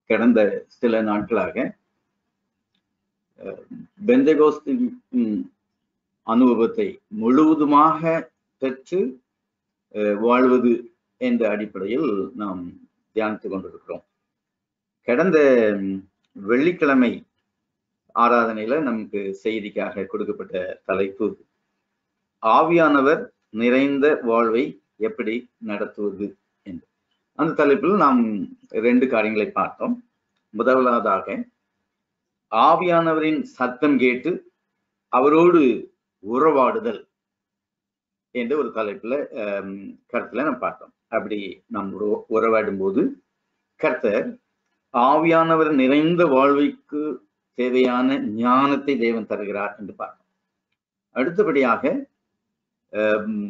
கடந்த சில நாட்களாக அஹ், பெந்தகோஸ்தின் ம், அனுபவத்தை முழுவதுமாக பெற்று அஹ், வாழ்வது என்ற அடிப்படையில் நாம் தியானித்துக் கொண்டிருக்கிறோம் கடந்த ம், வெள்ளிக்கிழமை ஆராதனையில நமக்கு செய்திக்காக கொடுக்கப்பட்ட தலைப்பு ஆவியானவர் நிறைந்த வாழ்வை எப்படி நடத்துவது என்று அந்த தலைப்பில் நாம் ரெண்டு காரியங்களை பார்த்தோம் முதலாவதாக ஆவியானவரின் சத்தம் கேட்டு அவரோடு உறவாடுதல் என்ற ஒரு தலைப்புல ஆம், கருத்துல நம்ம பார்த்தோம் அப்படி நாம் உற- உறவாடும் போது கர்த்தர் ஆவியானவர் நிறைந்த வாழ்வைக்கு தேவையான ஞானத்தை தேவன் தருகிறார் என்று பார்த்தோம் அடுத்தபடியாக ஆம்,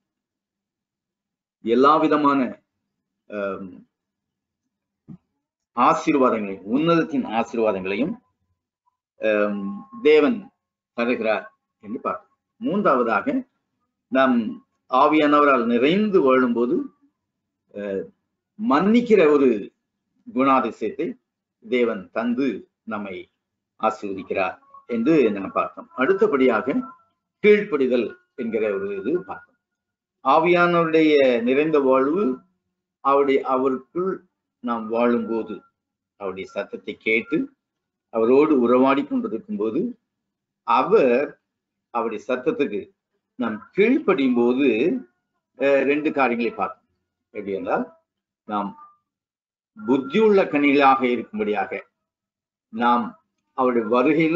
எல்லா விதமான ஆம், ஆசீர்வாதங்களையும் உன்னதத்தின் ஆசீர்வாதங்களையும் ஆம், தேவன் தருகிறார் என்று பார்த்தோம் மூன்றாவதாக நாம் ஆவியானவரால் நிறைந்து வாழும்போது அஹ், மன்னிக்கிற ஒரு குணாதிசயத்தை தேவன் தந்து நம்மை ஆசீர்வதிக்கிறார் என்று நாம் பார்த்தோம் அடுத்தபடியாக கீழ்ப்படிதல் என்கிற ஒரு இது பார்த்தோம் ஆவியானவருடைய நிறைந்த வாழ்வு அவருடைய அவருக்குள் நாம் வாழும்போது அவருடைய சத்தத்தை கேட்டு அவரோடு உறவாடி கொண்டிருக்கும் போது அவர் அவருடைய சத்தத்துக்கு நாம் கீழ்ப்படியும் போது அஹ், ரெண்டு காரியங்களை பார்த்தோம் எப்படி என்றால் நாம் புத்தியுள்ள கனிகளாக இருக்கும்படியாக நாம் அவருடைய வருகையில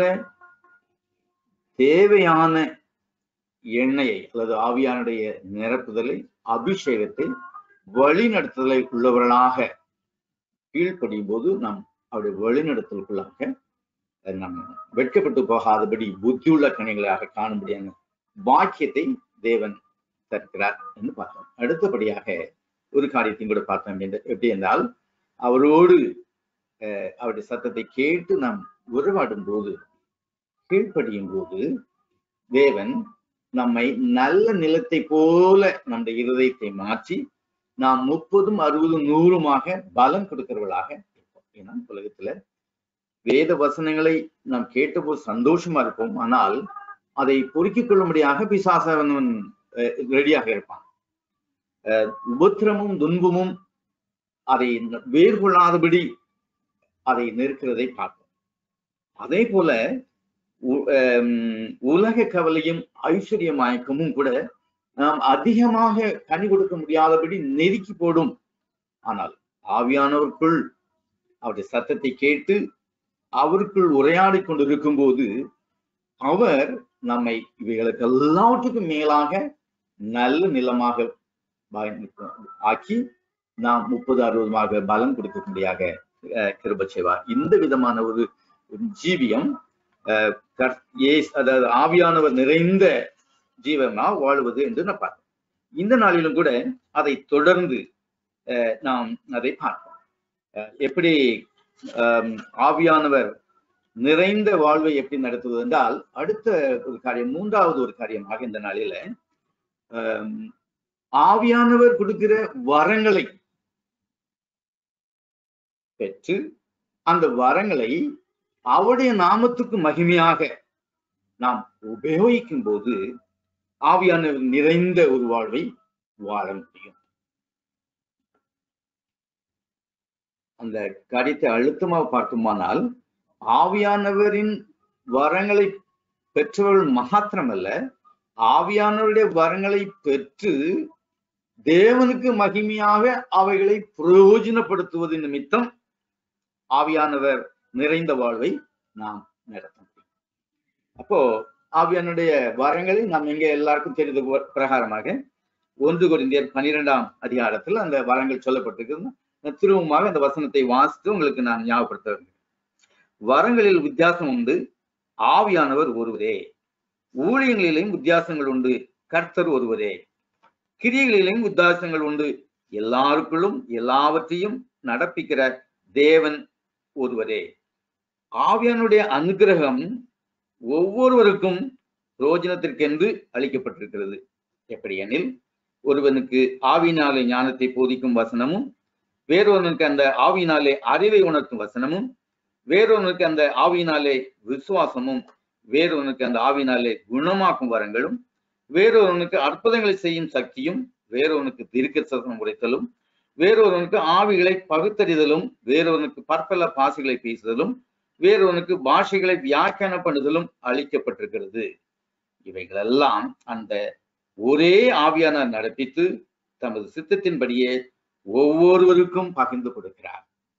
தேவையான எண்ணெயை அல்லது ஆவியானுடைய நிரப்புதலை அபிஷேகத்தை வழிநடத்துதலை உள்ளவர்களாக கீழ்ப்படியும் போது நாம் அவருடைய வழிநடத்தலுக்குள்ளாக அஹ், நாம் வெட்கப்பட்டு போகாதபடி புத்தியுள்ள கனிகளாக காணும்படியான பாக்கியத்தை தேவன் தருகிறார் என்று பார்த்தோம் அடுத்தபடியாக ஒரு காரியத்தையும் கூட பார்த்தோம் என்று- எப்படி என்றால் அவரோடு அஹ், அவருடைய சத்தத்தை கேட்டு நாம் உறவாடும் போது கீழ்ப்படியும் போது தேவன் நம்மை நல்ல நிலத்தை போல நம்முடைய இருதயத்தை மாற்றி நாம் முப்பதும் அறுபதும் நூறுமாக பலம் கொடுக்கிறவர்களாக இருப்போம் ஏன்னா உலகத்துல வேத வசனங்களை நாம் கேட்டபோது சந்தோஷமா இருப்போம் ஆனால் அதை பொறுக்கிக் கொள்ளும்படியாக பிசாசவன் ரெடியாக இருப்பான் அஹ், உபத்திரமும் துன்பமும் அதை வேர் கொள்ளாதபடி அதை நிற்கிறதை பார்ப்போம் அதே போல உ- ஹம், உலக கவலையும் ஐஸ்வர்ய மயக்கமும் கூட நாம் அதிகமாக கனி கொடுக்க முடியாதபடி நெருக்கி போடும் ஆனால் ஆவியானவருக்குள் அவருடைய சத்தத்தை கேட்டு அவருக்குள் உரையாடி கொண்டிருக்கும் போது அவர் நம்மை இவைகளுக்கு எல்லாவற்றுக்கும் மேலாக நல்ல நிலமாக பயன்- ஆக்கி நாம் முப்பது அறுபதுமாக பலம் கொடுக்கக்கூடியாக அஹ், கிருபை செய்வார் இந்த விதமான ஒரு ஜீவியம் அஹ், கர்- இயேசு- அதாவது ஆவியானவர் நிறைந்த ஜீவனா வாழ்வது என்று நான் பார்த்தோம் இந்த நாளிலும் கூட அதை தொடர்ந்து அஹ், நாம் அதை பார்ப்போம் அஹ், எப்படி ஆம், ஆவியானவர் நிறைந்த வாழ்வை எப்படி நடத்துவது என்றால் அடுத்த ஒரு காரியம் மூன்றாவது ஒரு காரியமாக இந்த நாளில ஆம், ஆவியானவர் கொடுக்கிற வரங்களை பெற்று அந்த வரங்களை அவருடைய நாமத்துக்கு மகிமையாக நாம் உபயோகிக்கும் போது ஆவியானவர் நிறைந்த ஒரு வாழ்வை வாழ முடியும் அந்த காரியத்தை அழுத்தமாக பார்க்குமானால் ஆவியானவரின் வரங்களை பெற்றவர்கள் மாத்திரமல்ல ஆவியானவருடைய வரங்களை பெற்று தேவனுக்கு மகிமையாக அவைகளை பிரயோஜனப்படுத்துவது நிமித்தம் ஆவியானவர் நிறைந்த வாழ்வை நாம் நடத்த முடியும் அப்போ ஆவியானுடைய வரங்களை நாம் எங்க எல்லாருக்கும் தெரிந்த போ- பிரகாரமாக ஒன்று கொரிந்தியர் பனிரெண்டாம் அதிகாரத்தில் அந்த வரங்கள் சொல்லப்பட்டிருக்கு நான் திரும்பமாக அந்த வசனத்தை வாசித்து உங்களுக்கு நான் ஞாபகப்படுத்த விரும்புகிறேன். வரங்களில் வித்தியாசம் உண்டு ஆவியானவர் ஒருவரே ஊழியங்களிலும் வித்தியாசங்கள் உண்டு கர்த்தர் ஒருவரே கிரியைகளிலும் வித்தியாசங்கள் உண்டு எல்லாருக்குள்ளும் எல்லாவற்றையும் நடப்பிக்கிற தேவன் ஒருவரே ஆவியானுடைய அனுக்கிரகம் ஒவ்வொருவருக்கும் பிரயோஜனத்திற்கென்று அளிக்கப்பட்டிருக்கிறது எப்படி எனில் ஒருவனுக்கு ஆவியினாலே ஞானத்தை போதிக்கும் வசனமும் வேறொருவனுக்கு அந்த ஆவியினாலே அறிவை உணர்த்தும் வசனமும் வேறொருவனுக்கு அந்த ஆவியினாலே விசுவாசமும் வேறொருவனுக்கு அந்த ஆவியினாலே குணமாக்கும் வரங்களும் வேறொருவனுக்கு அற்புதங்களை செய்யும் சக்தியும் வேறொருவனுக்கு தீர்க்க உரைத்தலும் வேறொருவனுக்கு ஆவிகளை பகுத்தறிதலும் வேறொருவனுக்கு பற்பல பாசிகளை பேசுதலும் வேறொருவனுக்கு பாஷைகளை வியாக்கியான பண்ணுதலும் அளிக்கப்பட்டிருக்கிறது இவைகளெல்லாம் அந்த ஒரே ஆவியான நடப்பித்து தமது சித்தத்தின்படியே ஒவ்வொருவருக்கும் பகிர்ந்து கொடுக்கிறார்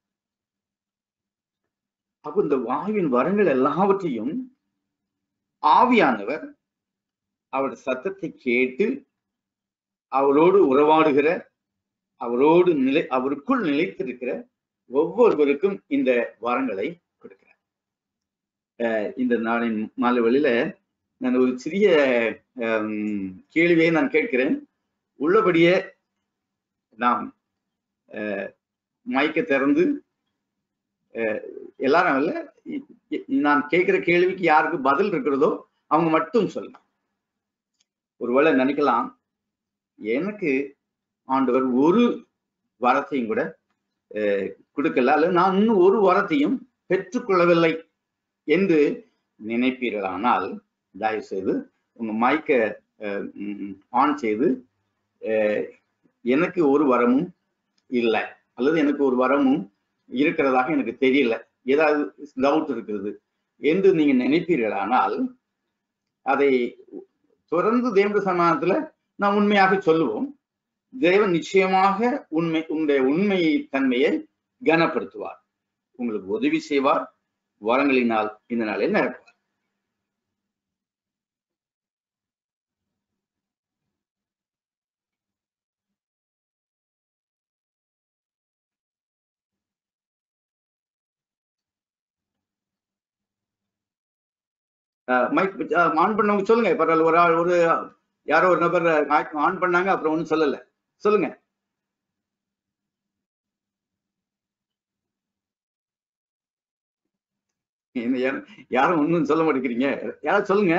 அப்ப இந்த ஆவியின் வரங்கள் எல்லாவற்றையும் ஆவியானவர் அவர் சத்தத்தை கேட்டு அவரோடு உறவாடுகிற அவரோடு நிலை அவருக்குள் நிலைத்திருக்கிற ஒவ்வொருவருக்கும் இந்த வரங்களை கொடுக்கிறார் அஹ் இந்த நாளின் மாலை வழியில நான் ஒரு சிறிய ஹம், கேள்வியை நான் கேட்கிறேன் உள்ளபடியே நாம் அஹ், மைக்கை திறந்து அஹ், எல்லாரும் இல்ல இ- இ- நான் கேட்கிற கேள்விக்கு யாருக்கு பதில் இருக்கிறதோ அவங்க மட்டும் சொல்லுங்க ஒருவேளை நினைக்கலாம் எனக்கு ஆண்டவர் ஒரு வரத்தையும் கூட அஹ், கொடுக்கல அல்லது நான் இன்னும் ஒரு வரத்தையும் பெற்றுக்கொள்ளவில்லை என்று நினைப்பீர்களானால் தயவு செய்து உங்க மைக்கை ஆன் செய்து அஹ், எனக்கு ஒரு வரமும் இல்லை அல்லது எனக்கு ஒரு வரமும் இருக்கிறதாக எனக்கு தெரியல ஏதாவது டவுட் இருக்கிறது என்று நீங்க நினைப்பீர்களானால் அதை தொடர்ந்து தேவ சமாதானத்துல நாம் உண்மையாக சொல்லுவோம் தேவன் நிச்சயமாக உண்மை உங்களுடைய உண்மை தன்மையை கனப்படுத்துவார் உங்களுக்கு உதவி செய்வார் வரங்களினால் இந்த நாளை நிரப்புவார் மைக் ஆன் பண்ணவங்க சொல்லுங்க பரவாயில்ல ஒரு ஆள் ஒரு யாரோ ஒரு நபர் ஆன் பண்ணாங்க அப்புறம் ஒன்றும் சொல்லல சொல்லுங்க என்ன யாரும் யாரும் ஒன்றும் சொல்ல மாட்டேங்கிறீங்க யாராவது சொல்லுங்க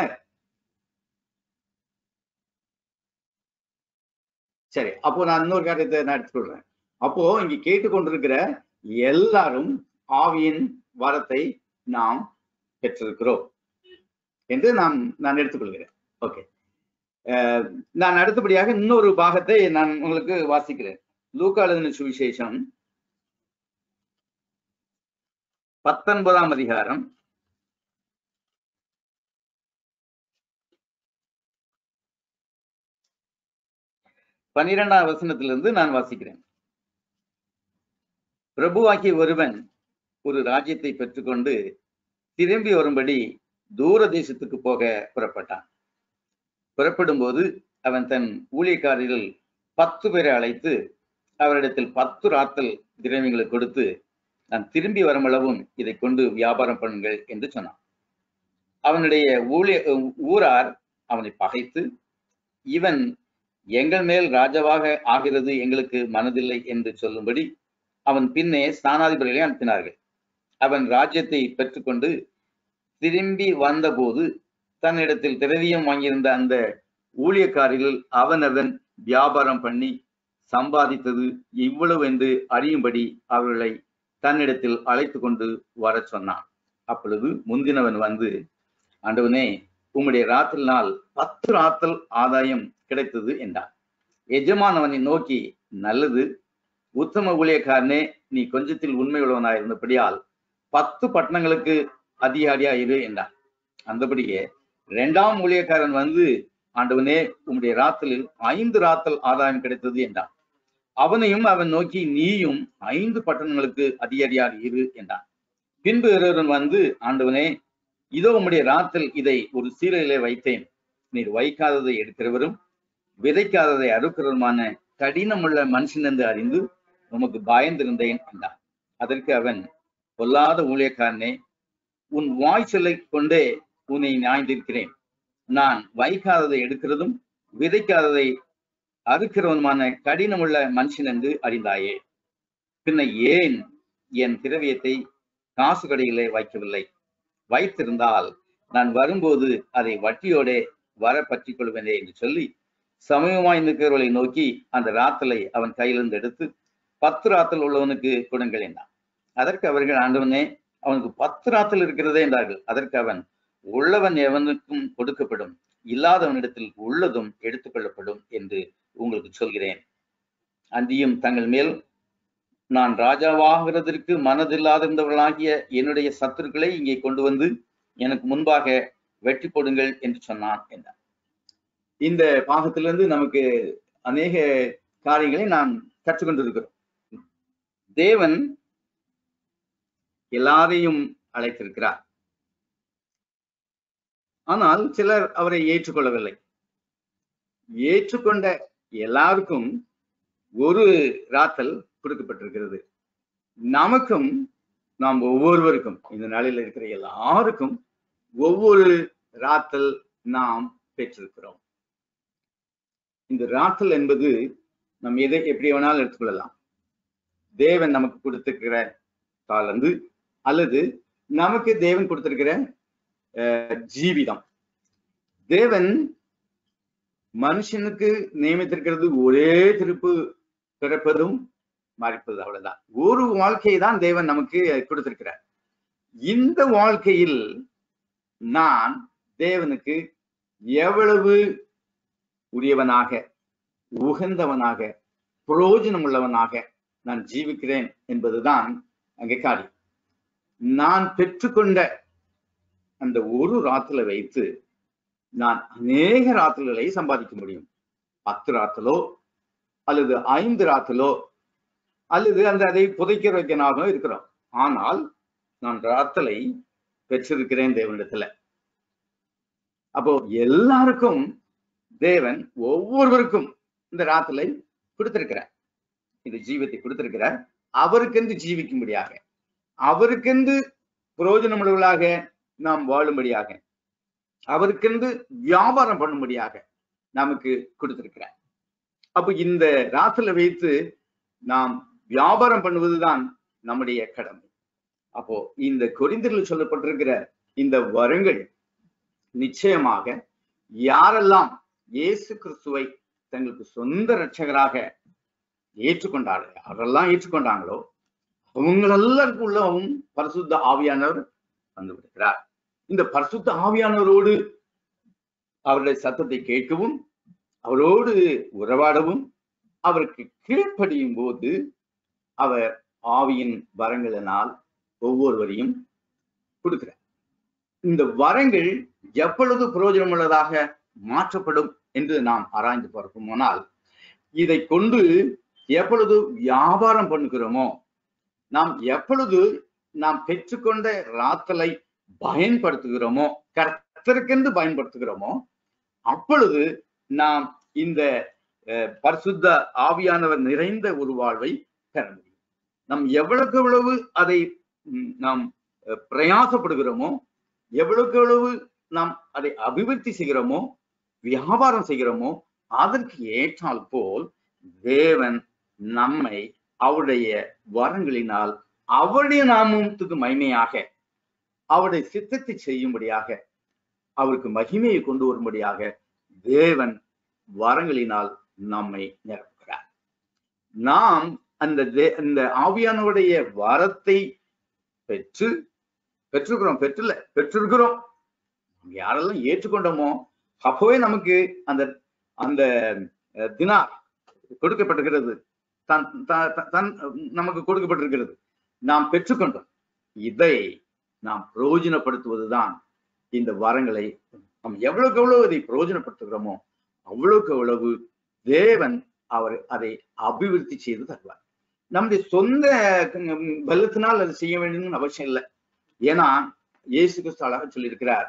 சரி அப்போ நான் இன்னொரு காரியத்தை நான் எடுத்துக்கொள்றேன் அப்போ இங்க கேட்டுக்கொண்டிருக்கிற எல்லாரும் ஆவியின் வரத்தை நாம் பெற்றிருக்கிறோம் என்று நாம் நான் எடுத்துக்கொள்கிறேன் ஓகே நான் அடுத்தபடியாக இன்னொரு பாகத்தை நான் உங்களுக்கு வாசிக்கிறேன் லூக்கா எழுதின சுவிசேஷம் பத்தொன்பதாம் அதிகாரம் பனிரெண்டாம் வசனத்திலிருந்து நான் வாசிக்கிறேன் பிரபுவாகிய ஒருவன் ஒரு ராஜ்யத்தை பெற்றுக்கொண்டு திரும்பி வரும்படி தூர தேசத்துக்கு போக புறப்பட்டான் புறப்படும் போது அவன் தன் ஊழியக்காரர்கள் பத்து பேரை அழைத்து அவரிடத்தில் பத்து ராத்தல் திரவியங்களை கொடுத்து நான் திரும்பி வருமளவும் இதை கொண்டு வியாபாரம் பண்ணுங்கள் என்று சொன்னான் அவனுடைய ஊழிய ஊரார் அவனை பகைத்து இவன் எங்கள் மேல் ராஜாவாக ஆகிறது எங்களுக்கு மனதில்லை என்று சொல்லும்படி அவன் பின்னே ஸ்தானாதிபதிகளை அனுப்பினார்கள் அவன் ராஜ்யத்தை பெற்றுக்கொண்டு திரும்பி வந்தபோது தன்னிடத்தில் திரவியம் வாங்கியிருந்த அந்த ஊழியக்காரிகள் அவனவன் வியாபாரம் பண்ணி சம்பாதித்தது இவ்வளவு என்று அறியும்படி அவர்களை தன்னிடத்தில் அழைத்து கொண்டு வர சொன்னான் அப்பொழுது முந்தினவன் வந்து ஆண்டவனே உம்முடைய ராத்திரி நாள் பத்து ராத்தல் ஆதாயம் கிடைத்தது என்றான் எஜமானவனை நோக்கி நல்லது உத்தம ஊழியக்காரனே நீ கொஞ்சத்தில் உண்மையுள்ளவனாய் இருந்தபடியால் பத்து பட்டணங்களுக்கு அதிகாரியா இரு என்றான் அந்தபடியே இரண்டாம் ஊழியக்காரன் வந்து ஆண்டவனே உம்முடைய ராத்தலில் ஐந்து ராத்தல் ஆதாயம் கிடைத்தது என்றான் அவனையும் அவன் நோக்கி நீயும் ஐந்து பட்டணங்களுக்கு அதிகாரியாக இரு என்றான் பின்பு ஒருவன் வந்து ஆண்டவனே இதோ உம்முடைய ராத்தல் இதை ஒரு சீலையிலே வைத்தேன் நீர் வைக்காததை எடுக்கிறவரும் விதைக்காததை அறுக்கிறவருமான கடினமுள்ள மனுஷன் என்று அறிந்து உமக்கு பயந்திருந்தேன் என்றான் அதற்கு அவன் பொல்லாத ஊழியக்காரனே உன் வாய் சொல்லை கொண்டே உன்னை நியாய்ந்திருக்கிறேன் நான் வைக்காததை எடுக்கிறதும் விதைக்காததை அறுக்கிறவனுமான கடினமுள்ள மனுஷன் என்று அறிந்தாயே பின்ன ஏன் என் திரவியத்தை காசு கடையிலே வைக்கவில்லை வைத்திருந்தால் நான் வரும்போது அதை வட்டியோடே வர பற்றி கொள்வேனே என்று சொல்லி சமயமாய் நிற்கிறவர்களை நோக்கி அந்த ராத்தலை அவன் கையிலிருந்து எடுத்து பத்து ராத்தல் உள்ளவனுக்கு கொடுங்கள் என்றான் அதற்கு அவர்கள் ஆண்டவனே அவனுக்கு பத்து ராத்தல் இருக்கிறதே என்றார்கள் அதற்கு அவன் உள்ளவன் எவனுக்கும் கொடுக்கப்படும் இல்லாதவனிடத்தில் உள்ளதும் எடுத்துக்கொள்ளப்படும் என்று உங்களுக்கு சொல்கிறேன் அன்றியும் தங்கள் மேல் நான் ராஜாவாகிறதற்கு மனதில்லாதிருந்தவர்களாகிய என்னுடைய சத்துருக்களை இங்கே கொண்டு வந்து எனக்கு முன்பாக வெட்டி போடுங்கள் என்று சொன்னான் என்றார் இந்த பாகத்திலிருந்து நமக்கு அநேக காரியங்களை நாம் கற்றுக்கொண்டிருக்கிறோம் தேவன் எல்லாரையும் அழைத்திருக்கிறார் ஆனால் சிலர் அவரை ஏற்றுக்கொள்ளவில்லை ஏற்றுக்கொண்ட எல்லாருக்கும் ஒரு ராத்தல் கொடுக்கப்பட்டிருக்கிறது நமக்கும் நாம் ஒவ்வொருவருக்கும் இந்த நாளில் இருக்கிற எல்லாருக்கும் ஒவ்வொரு ராத்தல் நாம் பெற்றிருக்கிறோம் இந்த ராத்தல் என்பது நம்ம எதை எப்படி வேணாலும் எடுத்துக்கொள்ளலாம் தேவன் நமக்கு கொடுத்திருக்கிற தாளந்து அல்லது நமக்கு தேவன் கொடுத்திருக்கிற ஜீவிதம் தேவன் மனுஷனுக்கு நியமித்திருக்கிறது ஒரே திருப்பு பிறப்பதும் மறிப்பது அவ்வளவுதான் ஒரு வாழ்க்கையை தான் தேவன் நமக்கு கொடுத்திருக்கிறார் இந்த வாழ்க்கையில் நான் தேவனுக்கு எவ்வளவு உரியவனாக உகந்தவனாக பிரயோஜனம் உள்ளவனாக நான் ஜீவிக்கிறேன் என்பதுதான் அங்கே காரியம் நான் பெற்றுக்கொண்ட அந்த ஒரு ராத்துல வைத்து நான் அநேக ராத்தல்களை சம்பாதிக்க முடியும் பத்து ராத்தலோ அல்லது ஐந்து ராத்தலோ அல்லது அந்த அதை புதைக்கிற வைக்கனாகவும் இருக்கிறோம் ஆனால் நான் ராத்தலை பெற்றிருக்கிறேன் தேவனிடத்துல அப்போ எல்லாருக்கும் தேவன் ஒவ்வொருவருக்கும் இந்த ராத்தலை கொடுத்திருக்கிறார் இந்த ஜீவத்தை கொடுத்திருக்கிறார் அவருக்கென்று ஜீவிக்கும்படியாக அவருக்கென்று பிரயோஜனமுள்ளவர்களாக நாம் வாழும்படியாக அவருக்கென்று வியாபாரம் பண்ணும்படியாக நமக்கு கொடுத்திருக்கிறார் அப்போ இந்த ராத்திரில வைத்து நாம் வியாபாரம் பண்ணுவதுதான் நம்முடைய கடமை அப்போ இந்த கொரிந்தரில் சொல்லப்பட்டிருக்கிற இந்த வரங்கள் நிச்சயமாக யாரெல்லாம் இயேசு கிறிஸ்துவை தங்களுக்கு சொந்த ரட்சகராக ஏற்றுக்கொண்டார்கள் யாரெல்லாம் ஏற்றுக்கொண்டாங்களோ அவங்களெல்லாருக்கும் உள்ளவும் பரிசுத்த ஆவியானவர் வந்து விடுகிறார் இந்த பரிசுத்த ஆவியானவரோடு அவருடைய சத்தத்தை கேட்கவும் அவரோடு உறவாடவும் அவருக்கு கீழ்ப்படியும் போது அவர் ஆவியின் வரங்களினால் ஒவ்வொருவரையும் கொடுக்கிறார் இந்த வரங்கள் எப்பொழுது பிரயோஜனம் உள்ளதாக மாற்றப்படும் என்று நாம் ஆராய்ந்து பார்ப்போமானால் இதை கொண்டு எப்பொழுது வியாபாரம் பண்ணுகிறோமோ நாம் எப்பொழுது நாம் பெற்றுக்கொண்ட ராத்தலை பயன்படுத்துகிறோமோ கர்த்தருக்கென்று பயன்படுத்துகிறோமோ அப்பொழுது நாம் இந்த பரிசுத்த ஆவியானவர் நிறைந்த ஒரு வாழ்வை பெற முடியும் நாம் எவ்வளவுக்கு எவ்வளவு அதை நாம் பிரயாசப்படுகிறோமோ எவ்வளவுக்கு எவ்வளவு நாம் அதை அபிவிருத்தி செய்கிறோமோ வியாபாரம் செய்கிறோமோ அதற்கு ஏற்றால் போல் தேவன் நம்மை அவருடைய வரங்களினால் அவருடைய நாமத்துக்கு மகிமையாக அவருடைய சித்தத்தை செய்யும்படியாக அவருக்கு மகிமையை கொண்டு வரும்படியாக தேவன் வரங்களினால் நம்மை நிரப்புகிறார் நாம் அந்த அந்த ஆவியானவருடைய வரத்தை பெற்று பெற்றிருக்கிறோம் பெற்றுல பெற்றிருக்கிறோம் யாரெல்லாம் ஏற்றுக்கொண்டோமோ அப்பவே நமக்கு அந்த அந்த தினா கொடுக்கப்பட்டிருக்கிறது தன் தன் நமக்கு கொடுக்கப்பட்டிருக்கிறது நாம் பெற்றுக்கொண்டோம் இதை நாம் பிரயோஜனப்படுத்துவதுதான் இந்த வரங்களை நாம் எவ்வளவுக்கு எவ்வளவு அதை பிரயோஜனப்படுத்துகிறோமோ அவ்வளவுக்கு அவ்வளவு தேவன் அவர் அதை அபிவிருத்தி செய்து தருவார் நம்முடைய சொந்த பலத்தினால் அது செய்ய வேண்டும்னு அவசியம் இல்லை ஏன்னா இயேசு கிறிஸ்து அழகா சொல்லியிருக்கிறார்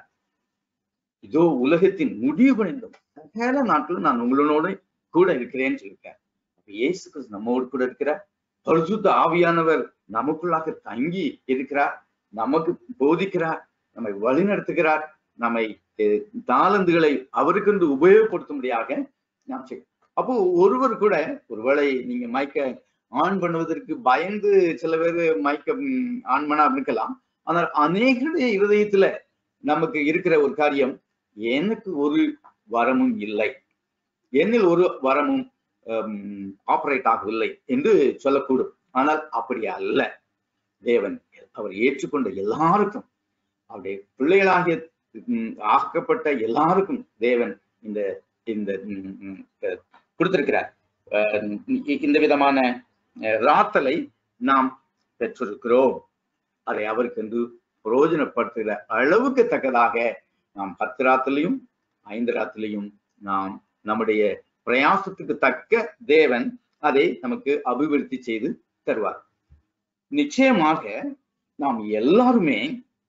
இதோ உலகத்தின் முடிவு பணிந்தோம் சகல நாட்களும் நான் உங்களோட கூட இருக்கிறேன்னு சொல்லியிருக்கார் இயேசு கிறிஸ்து நம்மோடு கூட இருக்கிறார் பரிசுத்த ஆவியானவர் நமக்குள்ளாக தங்கி இருக்கிறார் நமக்கு போதிக்கிறார் நம்மை வழிநடத்துகிறார் நம்மை தாளந்துகளை அவருக்கென்று உபயோகப்படுத்தும்படியாக நாம் செய்யும் அப்போ ஒருவர் கூட ஒருவேளை நீங்க மைக்க ஆன் பண்ணுவதற்கு பயந்து சில பேர் மைக்க ஆன் பண்ண இருக்கலாம் ஆனால் அநேகருடைய இருதயத்துல நமக்கு இருக்கிற ஒரு காரியம் எனக்கு ஒரு வரமும் இல்லை என்னில் ஒரு வரமும் ஆபரேட் ஆகவில்லை என்று சொல்லக்கூடும் ஆனால் அப்படி அல்ல தேவன் அவர் ஏற்றுக்கொண்ட எல்லாருக்கும் அவருடைய பிள்ளைகளாகிய ம், ஆக்கப்பட்ட எல்லாருக்கும் தேவன் இந்த இந்த ம், ம், அஹ், கொடுத்திருக்கிறார் அஹ், இ- இந்த விதமான அஹ், ராத்தலை நாம் பெற்றிருக்கிறோம் அதை அவருக்கு என்று பிரயோஜனப்படுத்துகிற அளவுக்கு தக்கதாக நாம் பத்து ராத்திலையும் ஐந்து ராத்திலையும் நாம் நம்முடைய பிரயாசத்துக்கு தக்க தேவன் அதை நமக்கு அபிவிருத்தி செய்து தருவார் நிச்சயமாக நாம் எல்லாருமே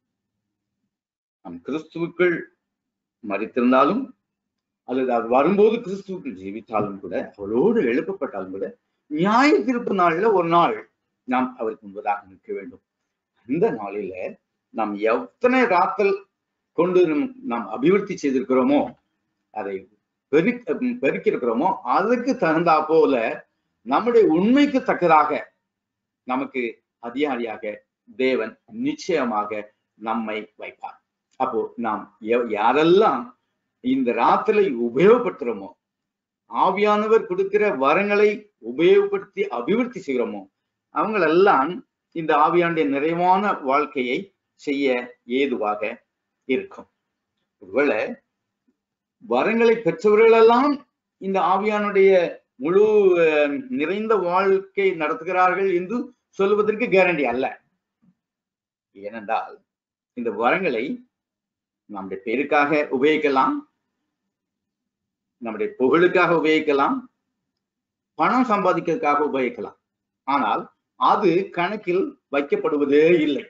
நம் கிறிஸ்துவுக்குள் மறித்திருந்தாலும் அல்லது அது வரும்போது கிறிஸ்துவுக்குள் ஜீவித்தாலும் கூட அவரோடு எழுப்பப்பட்டாலும் கூட நியாய தீர்ப்பு நாள்ல ஒரு நாள் நாம் அவருக்கு முன்பதாக நிற்க வேண்டும் அந்த நாளில நாம் எத்தனை ராத்தல் கொண்டு நம்- நாம் அபிவிருத்தி செய்திருக்கிறோமோ அதை பெரு பெருக்கியிருக்கிறோமோ அதுக்கு தகுந்தா போல நம்முடைய உண்மைக்கு தக்கதாக நமக்கு அதிகாரியாக தேவன் நிச்சயமாக நம்மை வைப்பார் அப்போ நாம் எவ்- யாரெல்லாம் இந்த ராத்திரை உபயோகப்படுத்துறோமோ ஆவியானவர் கொடுக்கிற வரங்களை உபயோகப்படுத்தி அபிவிருத்தி செய்கிறோமோ அவங்களெல்லாம் இந்த ஆவியாண்டிய நிறைவான வாழ்க்கையை செய்ய ஏதுவாக இருக்கும் ஒருவேளை வரங்களை பெற்றவர்களெல்லாம் இந்த ஆவியானுடைய முழு அஹ், நிறைந்த வாழ்க்கை நடத்துகிறார்கள் என்று சொல்வதற்கு கேரண்டி அல்ல ஏனென்றால் இந்த வரங்களை நம்முடைய பேருக்காக உபயோகிக்கலாம் நம்முடைய புகழுக்காக உபயோகிக்கலாம் பணம் சம்பாதிக்கிறதுக்காக உபயோகிக்கலாம் ஆனால் அது கணக்கில் வைக்கப்படுவதே இல்லை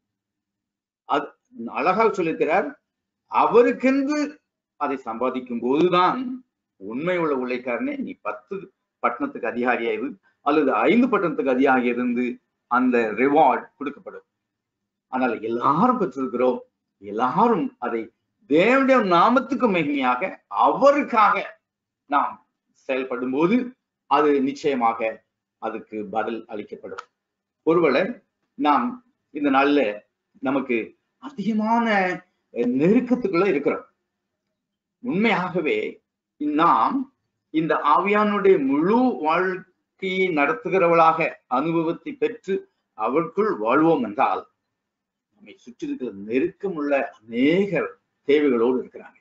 அது அழகாக சொல்லியிருக்கிறார் அவருக்கென்று அதை சம்பாதிக்கும் போதுதான் உண்மை உள்ள உழைக்காரனே நீ பத்து பட்டணத்துக்கு அதிகாரியாயிரு அல்லது ஐந்து பட்டணத்துக்கு அதிகாரி இருந்து அந்த ரிவார்ட் கொடுக்கப்படும் ஆனால் எல்லாரும் பெற்றிருக்கிறோம் எல்லாரும் அதை தேவனுடைய நாமத்துக்கு மகிமையாக அவருக்காக நாம் செயல்படும் போது அது நிச்சயமாக அதுக்கு பதில் அளிக்கப்படும் ஒருவேளை நாம் இந்த நாள்ல நமக்கு அதிகமான அஹ், நெருக்கத்துக்குள்ள இருக்கிறோம் உண்மையாகவே நாம் இந்த ஆவியானுடைய முழு வாழ்க்கையை நடத்துகிறவளாக அனுபவத்தை பெற்று அவருக்குள் வாழ்வோம் என்றால் நம்மை சுற்றி இருக்கிற நெருக்கமுள்ள அநேக தேவைகளோடு இருக்கிறாங்க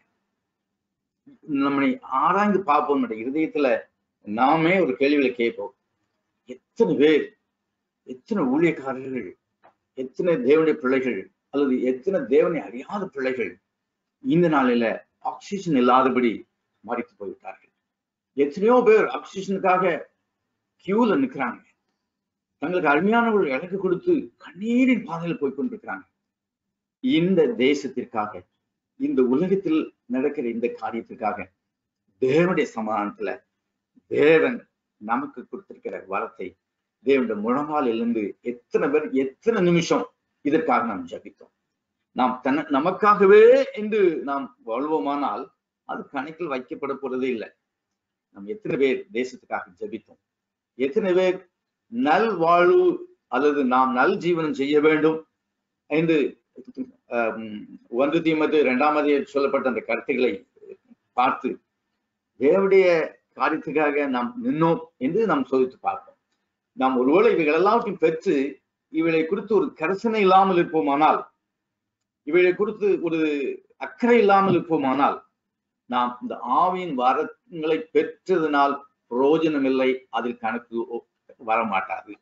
நம்மை ஆராய்ந்து பார்ப்போம் நம்முடைய இருதயத்துல நாமே ஒரு கேள்விகளை கேட்போம் எத்தனை பேர் எத்தனை ஊழியக்காரர்கள் எத்தனை தேவனுடைய பிள்ளைகள் அல்லது எத்தனை தேவனை அறியாத பிள்ளைகள் இந்த நாளில ஆக்சிஜன் இல்லாதபடி மறித்து போய்விட்டார்கள் எத்தனையோ பேர் ஆக்சிஜனுக்காக கியூல நிக்கிறாங்க தங்களுக்கு அருமையானவர்கள் இலக்கு கொடுத்து கண்ணீரின் பாதையில் போய் கொண்டிருக்கிறாங்க இந்த தேசத்திற்காக இந்த உலகத்தில் நடக்கிற இந்த காரியத்திற்காக தேவனுடைய சமாதானத்துல தேவன் நமக்கு கொடுத்திருக்கிற வரத்தை தேவனுடைய முழங்காலிலிருந்து எத்தனை பேர் எத்தனை நிமிஷம் இதற்காக நாம் ஜபித்தோம் நாம் தன நமக்காகவே என்று நாம் வாழ்வோமானால் அது கணக்கில் வைக்கப்பட போறதே இல்லை நாம் எத்தனை பேர் தேசத்துக்காக ஜபித்தோம் எத்தனை பேர் நல் வாழ்வு அல்லது நாம் நல் ஜீவனம் செய்ய வேண்டும் என்று ஆம், ஒன்று தீமது இரண்டாமது சொல்லப்பட்ட அந்த கருத்துக்களை பார்த்து தேவனுடைய காரியத்துக்காக நாம் நின்னோம் என்று நாம் சோதித்து பார்ப்போம் நாம் ஒருவேளை இவைகள் எல்லாவற்றையும் பெற்று இவைகளை குறித்து ஒரு கரிசனை இல்லாமல் இருப்போமானால் இவைகளை குறித்து ஒரு அக்கறை இல்லாமல் இருப்போமானால் நாம் இந்த ஆவியின் வரங்களை பெற்றதனால் பிரயோஜனம் இல்லை அதில் கணக்கு ஒ- வரமாட்டாது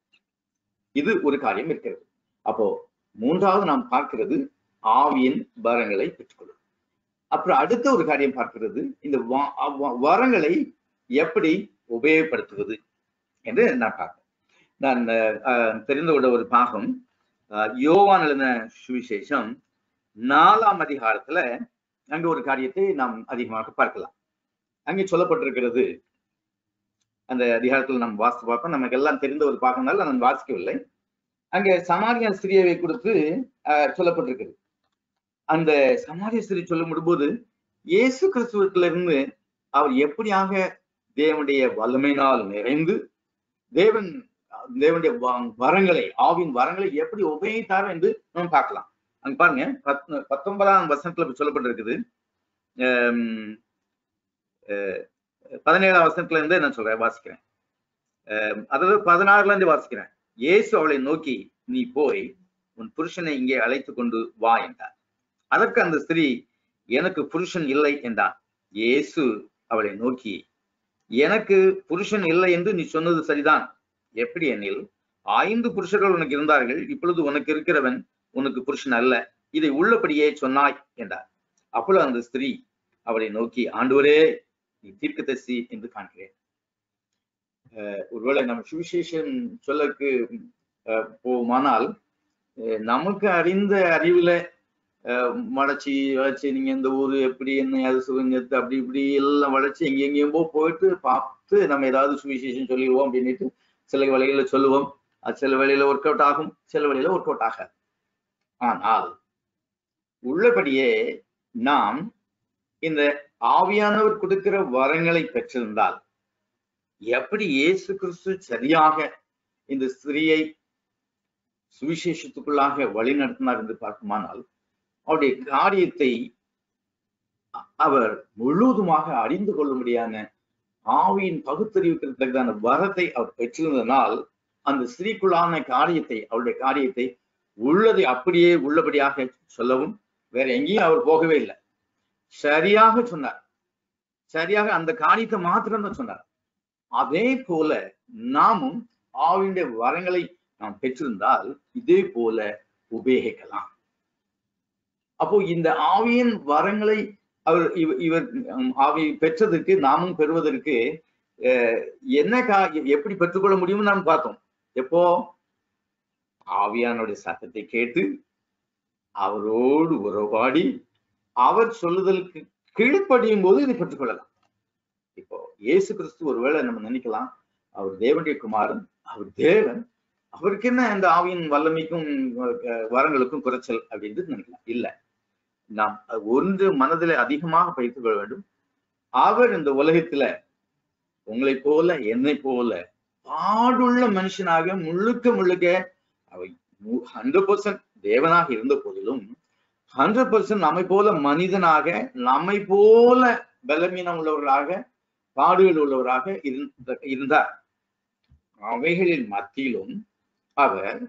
இது ஒரு காரியம் இருக்கிறது அப்போ மூன்றாவது நாம் பார்க்கிறது ஆவியின் வரங்களை பெற்றுக்கொள்ளும் அப்புறம் அடுத்த ஒரு காரியம் பார்க்கிறது இந்த வ- வ- வரங்களை எப்படி உபயோகப்படுத்துவது என்று நான் பார்ப்பேன் நான் அஹ், தெரிந்து கொண்ட ஒரு பாகம் அஹ், யோவான் எழுதின சுவிசேஷம் நாலாம் அதிகாரத்துல அங்க ஒரு காரியத்தை நாம் அதிகமாக பார்க்கலாம் அங்கே சொல்லப்பட்டிருக்கிறது அந்த அதிகாரத்தில் நாம் வாசித்து பார்ப்போம் நமக்கு எல்லாம் தெரிந்த ஒரு பாகம்னால நான் வாசிக்கவில்லை அங்கே சமாரியா ஸ்திரியை கொடுத்து அஹ், சொல்லப்பட்டிருக்கிறது அந்த சமாரிய ஸ்திரி சொல்லும் போது இயேசு கிறிஸ்துவத்திலிருந்து அவர் எப்படியாக தேவனுடைய வல்லமையினால் நிறைந்து தேவன் தேவனுடைய வ- வரங்களை ஆவின் வரங்களை எப்படி உபயோகித்தார் என்று நாம் பார்க்கலாம் அங்க பாருங்க பத் பத்தொன்பதாம் வசனத்துல இப்படி சொல்லப்பட்டிருக்குது ஆம், அஹ், பதினேழாம் வசனத்துல இருந்து நான் சொல்றேன் வாசிக்கிறேன் அஹ் அதாவது பதினாறுல இருந்து வாசிக்கிறேன் இயேசு அவளை நோக்கி நீ போய் உன் புருஷனை இங்கே அழைத்து கொண்டு வா என்றார் அதற்கு அந்த ஸ்திரீ எனக்கு புருஷன் இல்லை என்றார் இயேசு அவளை நோக்கி எனக்கு புருஷன் இல்லை என்று நீ சொன்னது சரிதான் எப்படி எனில் ஐந்து புருஷர்கள் உனக்கு இருந்தார்கள் இப்பொழுது உனக்கு இருக்கிறவன் உனக்கு புருஷன் அல்ல இதை உள்ளபடியே சொன்னாய் என்றார் அப்பொழுது அந்த ஸ்திரீ அவளை நோக்கி ஆண்டவரே நீ தீர்க்கதரிசி என்று காண்கிறேன் அஹ் ஒருவேளை நம்ம சுவிசேஷம் சொல்லக்கு அஹ், போவோமானால் அஹ், நமக்கு அறிந்த அறிவுல அஹ், வளர்ச்சி வளர்ச்சி நீங்க இந்த ஊரு எப்படி என்ன அது சுகங்கத்து அப்படி இப்படி எல்லாம் வளர்ச்சி எங்க எங்கேயும்போ போயிட்டு பார்த்து நம்ம ஏதாவது சுவிசேஷம் சொல்லிடுவோம் அப்படின்ட்டு சில வழியில சொல்லுவோம் அது சில வழியில ஒர்க் அவுட் ஆகும் சில வழியில ஒர்க் அவுட் ஆகாது ஆனால் உள்ளபடியே நாம் இந்த ஆவியானவர் கொடுக்கிற வரங்களை பெற்றிருந்தால் எப்படி இயேசு கிறிஸ்து சரியாக இந்த ஸ்திரீயை சுவிசேஷத்துக்குள்ளாக வழி நடத்தினார் என்று பார்க்குமானால் அவருடைய காரியத்தை அ- அவர் முழுவதுமாக அறிந்து கொள்ளும்படியான ஆவியின் பகுத்தறிவுக்கு தகுதான வரத்தை அவர் பெற்றிருந்தனால் அந்த ஸ்திரீக்குள்ளான காரியத்தை அவருடைய காரியத்தை உள்ளதை அப்படியே உள்ளபடியாக சொல்லவும் வேற எங்கேயும் அவர் போகவே இல்லை சரியாக சொன்னார் சரியாக அந்த காரியத்தை மாத்திரம் தான் சொன்னார் அதே போல நாமும் ஆவியுடைய வரங்களை நாம் பெற்றிருந்தால் இதே போல உபயோகிக்கலாம் அப்போ இந்த ஆவியின் வரங்களை அவர் இவ- இவர் உம், ஆவி பெற்றதற்கு நாமும் பெறுவதற்கு அஹ், என்ன கா எப்படி பெற்றுக்கொள்ள முடியும்னு நாம் பார்த்தோம் எப்போ ஆவியானுடைய சத்தத்தை கேட்டு அவரோடு உறவாடி அவர் சொல்லுதலுக்கு கீழ்ப்படியும் போது இதை பெற்றுக்கொள்ளலாம் இப்போ இயேசு கிறிஸ்து ஒருவேளை நம்ம நினைக்கலாம் அவர் தேவனுடைய குமாரன் அவர் தேவன் அவருக்கு என்ன இந்த ஆவியின் வல்லமைக்கும் அஹ், வரங்களுக்கும் குறைச்சல் அப்படின்னு நினைக்கலாம் இல்ல நாம் அது ஒன்று மனதில் அதிகமாக பயிர்த்து கொள்ள வேண்டும் அவர் இந்த உலகத்துல உங்களை போல என்னை போல பாடுள்ள மனுஷனாக முழுக்க முழுக்க அவை ஹண்ட்ரட் பர்சன்ட் தேவனாக இருந்த போதிலும் ஹண்ட்ரட் பர்சன்ட் நம்மை போல மனிதனாக நம்மை போல பலவீனம் உள்ளவர்களாக பாடுகள் உள்ளவராக இருந்த இருந்தார் அவைகளின் மத்தியிலும் அவர்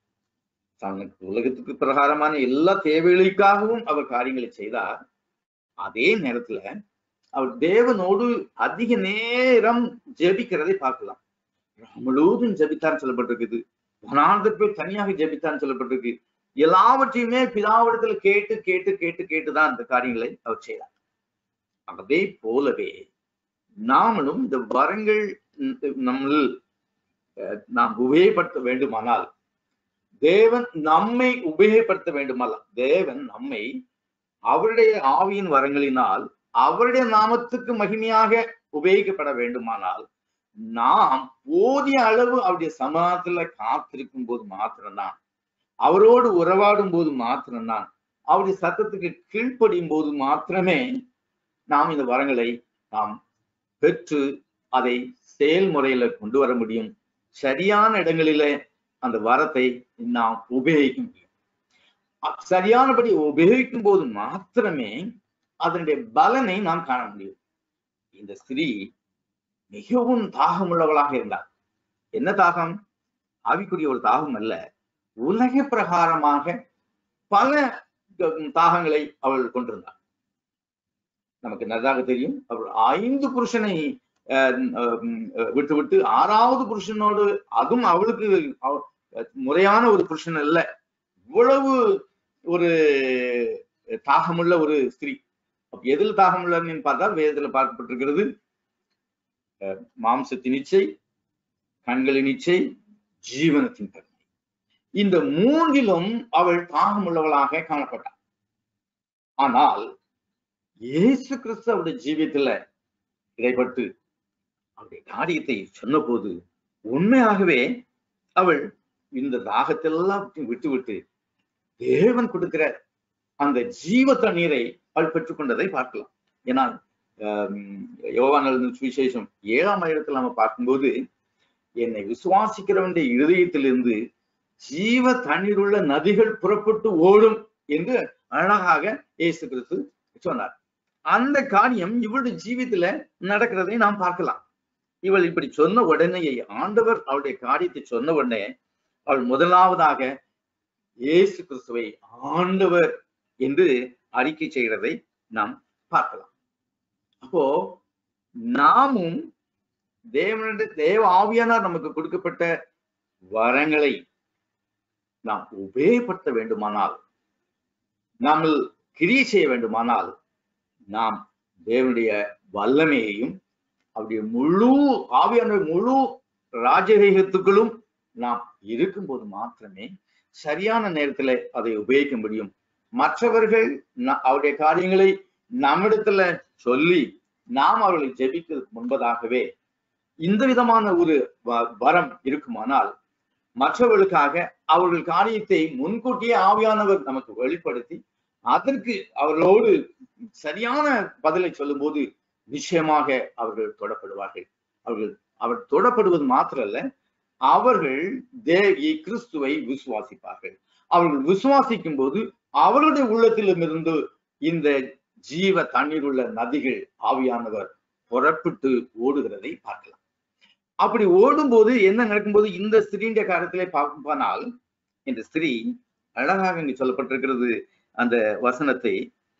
தனக்கு உலகத்துக்கு பிரகாரமான எல்லா தேவைகளுக்காகவும் அவர் காரியங்களை செய்தார் அதே நேரத்துல அவர் தேவனோடு அதிக நேரம் ஜெபிக்கிறதை பார்க்கலாம் முழுவதும் ஜெபித்தான் சொல்லப்பட்டிருக்குது வனாந்தரத்தை தனியாக ஜெபித்தான் சொல்லப்பட்டிருக்கு எல்லாவற்றையுமே பிதாவிடத்துல கேட்டு கேட்டு கேட்டு கேட்டுதான் அந்த காரியங்களை அவர் செய்தார் அதே போலவே நாமளும் இந்த வரங்கள் நம்மில் அஹ், நாம் உபயோகப்படுத்த வேண்டுமானால் தேவன் நம்மை உபயோகப்படுத்த வேண்டுமானால் தேவன் நம்மை அவருடைய ஆவியின் வரங்களினால் அவருடைய நாமத்துக்கு மகிமையாக உபயோகிக்கப்பட வேண்டுமானால் நாம் போதிய அளவு அவருடைய சமாதத்துல காத்திருக்கும் போது மாத்திரம்தான் அவரோடு உறவாடும் போது மாத்திரம்தான் அவருடைய சத்தத்துக்கு கீழ்ப்படியும் போது மாத்திரமே நாம் இந்த வரங்களை நாம் பெற்று அதை செயல்முறையில கொண்டு வர முடியும் சரியான இடங்களிலே அந்த வரத்தை நாம் உபயோகிக்க முடியும் அ- சரியானபடி உபயோகிக்கும் போது மாத்திரமே அதனுடைய பலனை நாம் காண முடியும் இந்த ஸ்திரீ மிகவும் தாகமுள்ளவளாக இருந்தார் என்ன தாகம் ஆவிக்குரிய ஒரு தாகம் அல்ல உலக பிரகாரமாக பல க- தாகங்களை அவள் கொண்டிருந்தார் நமக்கு நன்றாக தெரியும் அவள் ஐந்து புருஷனை அஹ், அஹ், விட்டு விட்டு ஆறாவது புருஷனோடு அதுவும் அவளுக்கு அவ- முறையான ஒரு புருஷன் அல்ல இவ்வளவு ஒரு தாகமுள்ள ஒரு ஸ்திரீ அப்ப எதில் தாகமுள்ளன்னு பார்த்தால் வேதத்துல பார்க்கப்பட்டிருக்கிறது அஹ், மாம்சத்தின் இச்சை கண்களின் இச்சை ஜீவனத்தின் தன்மை இந்த மூன்றிலும் அவள் தாகமுள்ளவளாக காணப்பட்டாள் ஆனால் இயேசு கிறிஸ்து அவருடைய ஜீவியத்துல இடைப்பட்டு அவருடைய காரியத்தை சொன்னபோது உண்மையாகவே அவள் இந்த தாகத்தெல்லாம் விட்டுவிட்டு தேவன் கொடுக்கிற அந்த ஜீவ தண்ணீரை அவள் பெற்றுக்கொண்டதை பார்க்கலாம் ஏன்னா ஆம், யோவான் எழுதின சுவிசேஷம் ஏழாம் இடத்துல நம்ம பார்க்கும்போது என்னை விசுவாசிக்கிறவனுடைய இருதயத்திலிருந்து ஜீவ தண்ணீருள்ள நதிகள் புறப்பட்டு ஓடும் என்று அழகாக இயேசு கிறிஸ்து சொன்னார் அந்த காரியம் இவளுடைய ஜீவித்துல நடக்கிறதை நாம் பார்க்கலாம் இவள் இப்படி சொன்ன உடனேயே ஆண்டவர் அவளுடைய காரியத்தை சொன்ன உடனே அவள் முதலாவதாக இயேசு கிறிஸ்துவை ஆண்டவர் என்று அறிக்கை செய்கிறதை நாம் பார்க்கலாம் அப்போ நாமும் தேவனுடைய தேவ ஆவியானார் நமக்கு கொடுக்கப்பட்ட வரங்களை நாம் உபயோகப்படுத்த வேண்டுமானால் நாம் கிரியை செய்ய வேண்டுமானால் நாம் தேவனுடைய வல்லமையையும் அவருடைய முழு ஆவியான முழு ராஜரீகத்துக்களும் நாம் இருக்கும்போது மாத்திரமே சரியான நேரத்துல அதை உபயோகிக்க முடியும் மற்றவர்கள் ந- அவருடைய காரியங்களை நம்மிடத்துல சொல்லி நாம் அவர்களை ஜெபிக்கிறதுக்கு முன்பதாகவே இந்த விதமான ஒரு வ- வரம் இருக்குமானால் மற்றவர்களுக்காக அவர்கள் காரியத்தை முன்கூட்டியே ஆவியானவர் நமக்கு வெளிப்படுத்தி அதற்கு அவர்களோடு சரியான பதிலை சொல்லும்போது நிச்சயமாக அவர்கள் தொடப்படுவார்கள் அவர்கள் அவர் தொடப்படுவது மாத்திரல்ல அவர்கள் தேவி கிறிஸ்துவை விசுவாசிப்பார்கள் அவர்கள் விசுவாசிக்கும் போது அவர்களுடைய உள்ளத்திலும் இருந்து இந்த ஜீவ தண்ணீர் உள்ள நதிகள் ஆவியானவர் புறப்பட்டு ஓடுகிறதை பார்க்கலாம் அப்படி ஓடும்போது என்ன நடக்கும்போது இந்த ஸ்திரீன்ற காலத்திலே பார்ப்பானால் இந்த ஸ்திரீ அழகாக இங்கு சொல்லப்பட்டிருக்கிறது அந்த வசனத்தை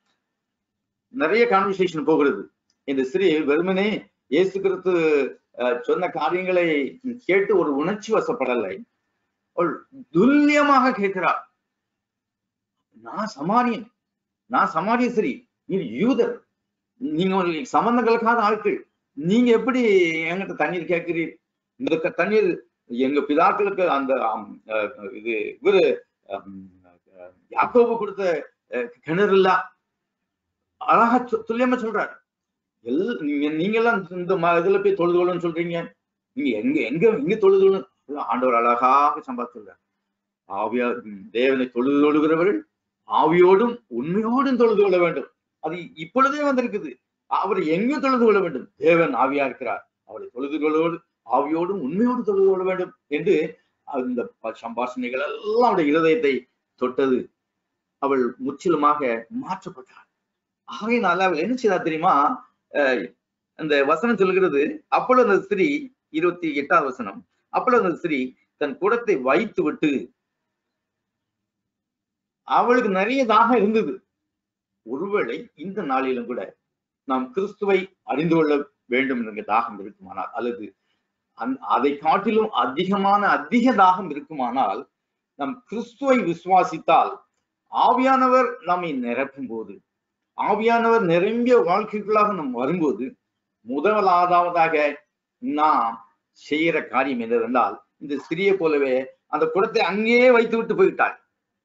நிறைய கான்வர்சேஷன் போகிறது இந்த ஸ்திரீ வெறுமனே இயேசு கிறிஸ்து அஹ், சொன்ன காரியங்களை கேட்டு ஒரு உணர்ச்சி வசப்படலை அவள் துல்லியமாக கேட்கிறாள் நான் சமாரியன் நான் சமாரிய ஸ்திரீ நீர் யூதர் நீங்க ஒரு சம்பந்தங்களுக்காத ஆட்கள் நீங்க எப்படி என்கிட்ட தண்ணீர் கேட்கிறீர் இந்த க- தண்ணீர் எங்க பிதாக்களுக்கு அந்த ஆம், அஹ், இது இவரு ஆம், அஹ், யாக்கோபு கொடுத்த அஹ், கிணறு இல்ல அழகா சொ- துல்லியமா சொல்றாரு எல் நீங்க நீங்க எல்லாம் இந்த ம- இதுல போய் தொழுது கொள்ளுன்னு சொல்றீங்க நீங்க எங்க எங்க எங்க தொழுது கொள்ளு ஆண்டவர் அழகாக சம்பாதிச்சுள்ளார் ஆவியா ம், தேவனை தொழுது கொள்கிறவர்கள் ஆவியோடும் உண்மையோடும் தொழுது கொள்ள வேண்டும் அது இப்பொழுதே வந்திருக்குது அவர் எங்க தொழுது கொள்ள வேண்டும் தேவன் ஆவியா இருக்கிறார் அவரை தொழுது கொள்வோடு ஆவியோடும் உண்மையோடு தொழுது கொள்ள வேண்டும் என்று அந்த ப- சம்பாஷணைகள் எல்லாம் அவருடைய இருதயத்தை தொட்டது அவள் முற்றிலுமாக மாற்றப்பட்டாள் ஆகையினால அவள் என்ன செய்தா தெரியுமா அஹ் அந்த வசனம் சொல்கிறது அப்பொழுது அந்த ஸ்திரீ இருபத்தி எட்டாவது வசனம் அப்பொழுது அந்த ஸ்திரீ தன் குடத்தை வைத்து விட்டு அவளுக்கு நிறைய தாகம் இருந்தது ஒருவேளை இந்த நாளிலும் கூட நாம் கிறிஸ்துவை அறிந்து கொள்ள வேண்டும் என்கிற தாகம் இருக்குமானால் அல்லது அந் அதை காட்டிலும் அதிகமான அதிக தாகம் இருக்குமானால் நம் கிறிஸ்துவை விசுவாசித்தால் ஆவியானவர் நம்மை நிரப்பும் போது ஆவியானவர் நிரம்பிய வாழ்க்கைக்குள்ளாக நாம் வரும்போது முதலாவதாக நாம் செய்யற காரியம் என்னவென்றால் இந்த சிறிய போலவே அந்த குடத்தை அங்கேயே வைத்து விட்டு போய்விட்டாள்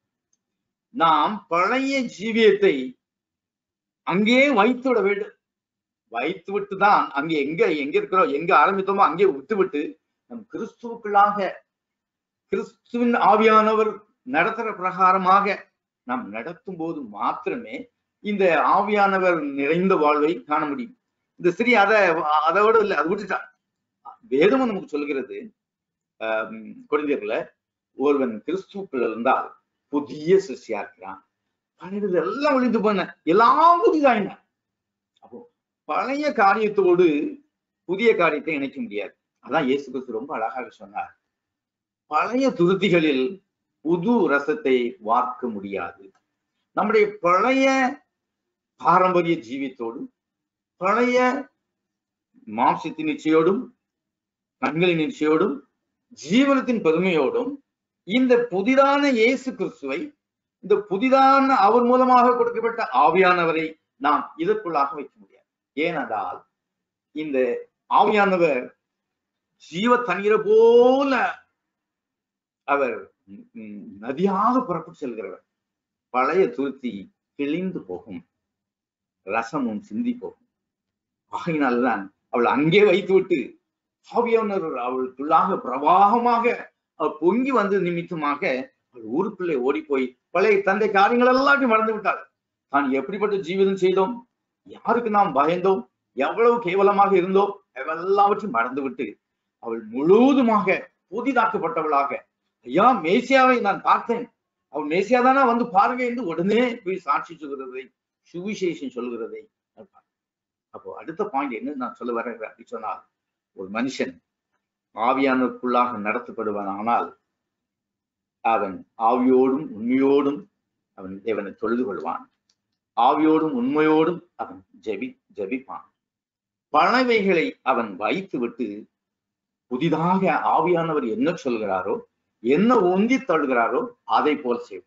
நாம் பழைய ஜீவியத்தை அங்கேயே வைத்து விட வேண்டும் வைத்து விட்டு தான் அங்கே எங்க எங்க இருக்கிறோம் எங்க ஆரம்பித்தோமோ அங்கே விட்டு விட்டு நம் கிறிஸ்துவுக்குள்ளாக கிறிஸ்துவின் ஆவியானவர் நடத்துற பிரகாரமாக நாம் நடத்தும் போது மாத்திரமே இந்த ஆவியானவர் நிறைந்த வாழ்வை காண முடியும் இந்த ஸ்திரீ அதை அதோட இல்லை அது விட்டுட்டான் வேதமும் நமக்கு சொல்கிறது குழந்தைகள ஒருவன் கிறிஸ்துக்குள்ள இருந்தால் புதிய சிருஷ்டியா இருக்கிறான் பழையது எல்லாம் ஒழிந்து போன எல்லாம் புதிதாயின அப்போ பழைய காரியத்தோடு புதிய காரியத்தை இணைக்க முடியாது அதான் இயேசு கிறிஸ்து ரொம்ப அழகாக சொன்னார் பழைய துருத்திகளில் புது ரசத்தை வார்க்க முடியாது நம்முடைய பழைய பாரம்பரிய ஜீவித்தோடும் பழைய மாம்சத்தின் நிச்சயோடும் கண்களின் நிச்சயோடும் ஜீவனத்தின் பெருமையோடும் இந்த புதிதான இயேசு கிறிஸ்துவை இந்த புதிதான அவர் மூலமாக கொடுக்கப்பட்ட ஆவியானவரை நாம் இதற்குள்ளாக வைக்க முடியாது ஏனென்றால் இந்த ஆவியானவர் ஜீவ தண்ணீரை போல அவர் ம், நதியாக புறப்பட்டு செல்கிறவர் பழைய துருத்தி கிழிந்து போகும் ரசமும் சிந்தி போகும் ஆகையினால்தான் அவள் அங்கே வைத்து விட்டு ஆவியானவர் அவளுக்குள்ளாக பிரவாகமாக அவள் பொங்கி வந்த நிமித்தமாக அவள் ஊருக்குள்ளே ஓடி போய் பழைய தந்தை காரியங்கள் எல்லாத்தையும் மறந்து விட்டாள் தான் எப்படிப்பட்ட ஜீவிதம் செய்தோம் யாருக்கு நாம் பயந்தோம் எவ்வளவு கேவலமாக இருந்தோம் எல்லாவற்றையும் மறந்து விட்டு அவள் முழுவதுமாக புதிதாக்கப்பட்டவளாக ஐயா மேசியாவை நான் பார்த்தேன் அவள் மேசியா தானே வந்து பாருங்க என்று உடனே போய் சாட்சி சொல்கிறதை சுவிசேஷம் சொல்கிறதை நான் அப்போ அடுத்த பாயிண்ட் என்ன நான் சொல்ல வரேன் அப்படின்னு சொன்னால் ஒரு மனுஷன் ஆவியானவருக்குள்ளாக நடத்தப்படுவான் ஆனால் அவன் ஆவியோடும் உண்மையோடும் அவன் தேவனை தொழுது கொள்வான் ஆவியோடும் உண்மையோடும் அவன் ஜெபி ஜெபிப்பான் பழவைகளை அவன் வைத்து விட்டு புதிதாக ஆவியானவர் என்ன சொல்கிறாரோ என்ன உந்தி தள்ளுகிறாரோ அதை போல் செய்வான்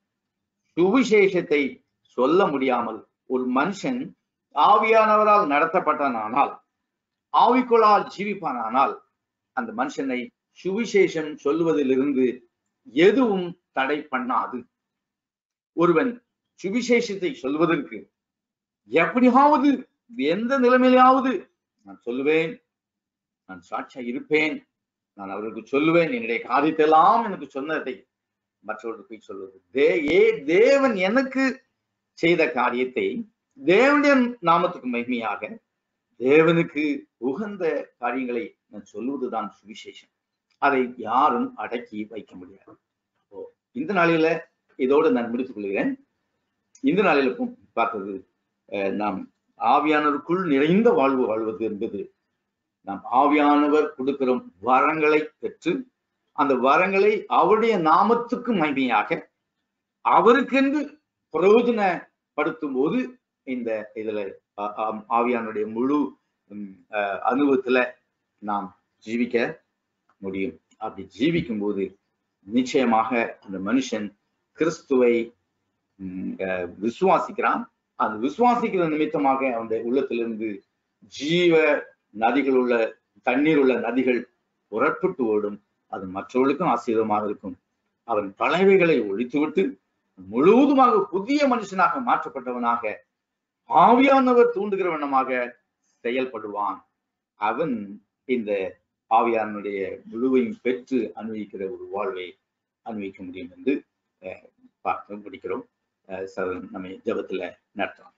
சுவிசேஷத்தை சொல்ல முடியாமல் ஒரு மனுஷன் ஆவியானவரால் நடத்தப்பட்டானால் ஆவிக்குள்ளால் ஜீவிப்பானானால் அந்த மனுஷனை சுவிசேஷம் சொல்லுவதிலிருந்து எதுவும் தடை பண்ணாது ஒருவன் சுவிசேஷத்தை சொல்வதற்கு எப்படியாவது எந்த நிலைமையிலாவது நான் சொல்லுவேன் நான் சாட்சியா இருப்பேன் நான் அவருக்கு சொல்லுவேன் என்னுடைய காரியத்தெல்லாம் எனக்கு சொன்னதை மற்றவர்களுக்கு போய் சொல்வது தே ஏ தேவன் எனக்கு செய்த காரியத்தை தேவனுடைய நாமத்துக்கு மகிமையாக தேவனுக்கு உகந்த காரியங்களை நான் சொல்வதுதான் சுவிசேஷம் அதை யாரும் அடக்கி வைக்க முடியாது ஓ இந்த நாளில இதோடு நான் முடித்துக் கொள்கிறேன் இந்த நாளில பார்த்தது அஹ், நாம் ஆவியானவருக்குள் நிறைந்த வாழ்வு வாழ்வது என்பது நாம் ஆவியானவர் கொடுக்கிற வரங்களை பெற்று அந்த வரங்களை அவருடைய நாமத்துக்கு மகிமையாக அவருக்கென்று பிரயோஜனப்படுத்தும் போது இந்த இதுல ஆ- ஆம், ஆவியானுடைய முழு ம், அஹ், அனுபவத்துல நாம் ஜீவிக்க முடியும் அப்படி ஜீவிக்கும் போது நிச்சயமாக அந்த மனுஷன் கிறிஸ்துவை ம், அஹ், விசுவாசிக்கிறான் அந்த விசுவாசிக்கிற நிமித்தமாக அவனுடைய உள்ளத்திலிருந்து ஜீவ நதிகள் உள்ள தண்ணீர் உள்ள நதிகள் புறப்பட்டு ஓடும் அது மற்றவர்களுக்கும் ஆசீர்வாதமாக இருக்கும் அவன் பழையவைகளை ஒழித்துவிட்டு முழுவதுமாக புதிய மனுஷனாக மாற்றப்பட்டவனாக ஆவியானவர் தூண்டுகிறவனமாக செயல்படுவான் அவன் இந்த ஆவியானுடைய முழுவையும் பெற்று அனுபவிக்கிற ஒரு வாழ்வை அனுபவிக்க முடியும் என்று அஹ், பார்த்து முடிக்கிறோம் அஹ், சகோதரன் நம்மை ஜெபத்துல நடத்தலாம்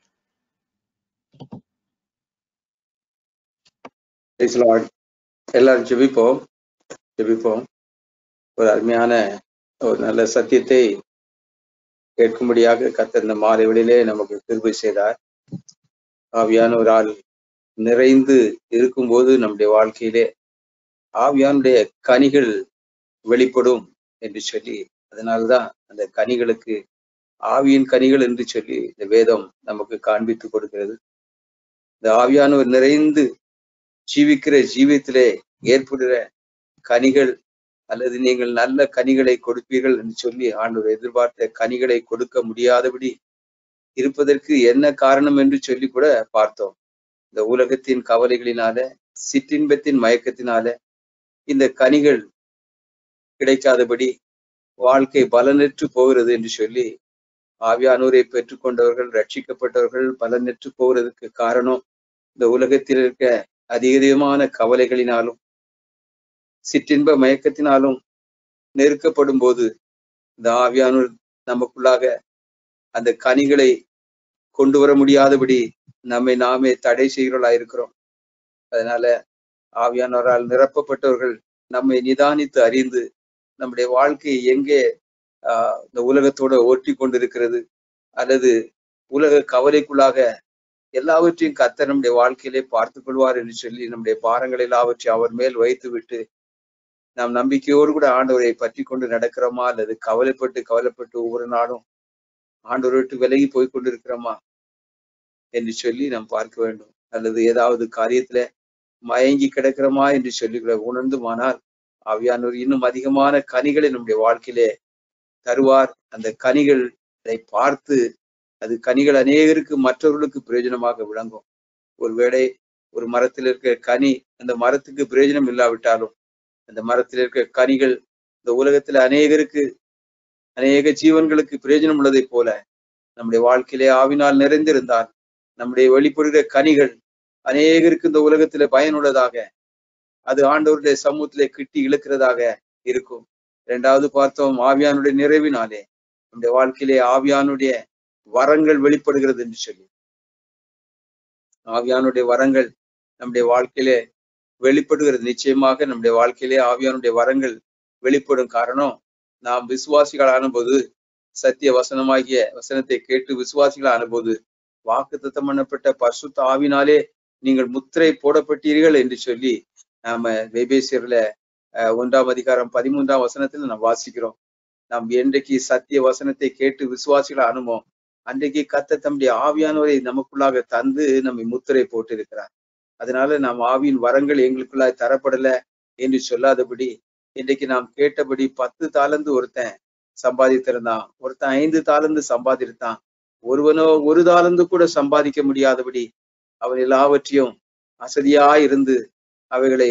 Praise the Lord. எல்லாரும் ஜெபிப்போம் ஜெபிப்போம் ஒரு அருமையான ஒரு நல்ல சத்தியத்தை கேட்கும்படியாக கர்த்தர் இந்த மாலை வேளையிலே நமக்கு கிருபை செய்தார் ஆவியான ஒரு ஆள் நிறைந்து இருக்கும்போது நம்முடைய வாழ்க்கையிலே ஆவியானுடைய கனிகள் வெளிப்படும் என்று சொல்லி அதனால்தான் அந்த கனிகளுக்கு ஆவியின் கனிகள் என்று சொல்லி இந்த வேதம் நமக்கு காண்பித்து கொடுக்கிறது இந்த ஆவியானவர் நிறைந்து ஜீவிக்கிற ஜீவியத்திலே ஏற்படுகிற கனிகள் அல்லது நீங்கள் நல்ல கனிகளை கொடுப்பீர்கள் என்று சொல்லி ஆண்டவர் எதிர்பார்த்த கனிகளை கொடுக்க முடியாதபடி இருப்பதற்கு என்ன காரணம் என்று சொல்லி கூட பார்த்தோம் இந்த உலகத்தின் கவலைகளினால சிற்றின்பத்தின் மயக்கத்தினால இந்த கனிகள் கிடைக்காதபடி வாழ்க்கை பலனற்று போகிறது என்று சொல்லி ஆவியானோரை பெற்றுக்கொண்டவர்கள் ரட்சிக்கப்பட்டவர்கள் பலனற்று போகிறதுக்கு காரணம் இந்த உலகத்தில் இருக்க அதிகமான கவலைகளினாலும் சிற்றின்ப மயக்கத்தினாலும் நெருக்கப்படும் போது இந்த ஆவியானோர் நமக்குள்ளாக அந்த கனிகளை கொண்டு வர முடியாதபடி நம்மை நாமே தடை செய்கிறவர்களா இருக்கிறோம் அதனால ஆவியானவரால் நிரப்பப்பட்டவர்கள் நம்மை நிதானித்து அறிந்து நம்முடைய வாழ்க்கை எங்கே ஆஹ் இந்த உலகத்தோட ஒட்டி கொண்டிருக்கிறது அல்லது உலக கவலைக்குள்ளாக எல்லாவற்றையும் கர்த்தர் நம்முடைய வாழ்க்கையிலே பார்த்துக் கொள்வார் என்று சொல்லி நம்முடைய பாரங்கள் எல்லாவற்றையும் அவர் மேல் வைத்து விட்டு நாம் நம்பிக்கையோடு கூட ஆண்டவரை பற்றி கொண்டு நடக்கிறோமா அல்லது கவலைப்பட்டு கவலைப்பட்டு ஒவ்வொரு நாளும் ஆண்டவரை விட்டு விலகி போய் கொண்டிருக்கிறோமா என்று சொல்லி நாம் பார்க்க வேண்டும் அல்லது ஏதாவது காரியத்துல மயங்கி கிடக்கிறோமா என்று சொல்லி கூட உணர்ந்துமானால் ஆவியானவர் இன்னும் அதிகமான கனிகளை நம்முடைய வாழ்க்கையிலே தருவார் அந்த கனிகள் அதை பார்த்து அது கனிகள் அநேகருக்கு மற்றவர்களுக்கு பிரயோஜனமாக விளங்கும் ஒருவேளை ஒரு மரத்தில் இருக்கிற கனி அந்த மரத்துக்கு பிரயோஜனம் இல்லாவிட்டாலும் அந்த மரத்தில் இருக்கிற கனிகள் இந்த உலகத்துல அநேகருக்கு அநேக ஜீவன்களுக்கு பிரயோஜனம் உள்ளதைப் போல நம்முடைய வாழ்க்கையிலே ஆவினால் நிறைந்திருந்தால் நம்முடைய வெளிப்படுகிற கனிகள் அநேகருக்கு இந்த உலகத்திலே பயனுள்ளதாக அது ஆண்டவருடைய சமூகத்திலே கிட்டி இழுக்கிறதாக இருக்கும் இரண்டாவது பார்த்தோம் ஆவியானுடைய நிறைவினாலே நம்முடைய வாழ்க்கையிலே ஆவியானுடைய வரங்கள் வெளிப்படுகிறது என்று சொல்லி ஆவியானுடைய வரங்கள் நம்முடைய வாழ்க்கையிலே வெளிப்படுகிறது நிச்சயமாக நம்முடைய வாழ்க்கையிலே ஆவியானுடைய வரங்கள் வெளிப்படும் காரணம் நாம் விசுவாசிகள் ஆனபோது சத்திய வசனமாகிய வசனத்தை கேட்டு விசுவாசிகள் ஆனபோது வாக்குத்தத்தம் பண்ணப்பட்ட பரிசுத்த ஆவினாலே நீங்கள் முத்திரை போடப்பட்டீர்கள் என்று சொல்லி நாம வெபேசியர்ல அஹ், ஒன்றாம் அதிகாரம் பதிமூன்றாம் வசனத்துல நாம் வாசிக்கிறோம் நாம் என்றைக்கு சத்திய வசனத்தை கேட்டு விசுவாசிகளை அனுபவம் அன்றைக்கு கத்த தம்முடைய ஆவியானவரை நமக்குள்ளாக தந்து நம்மை முத்திரை போட்டு இருக்கிறார் அதனால நாம் ஆவியின் வரங்கள் எங்களுக்குள்ளாக தரப்படல என்று சொல்லாதபடி இன்றைக்கு நாம் கேட்டபடி பத்து தாளந்து ஒருத்தன் சம்பாதித்திருந்தான் ஒருத்தன் ஐந்து தாளந்து சம்பாதித்தான் ஒருவனோ ஒரு தாளந்து கூட சம்பாதிக்க முடியாதபடி அவன் எல்லாவற்றையும் அசதியா இருந்து அவைகளை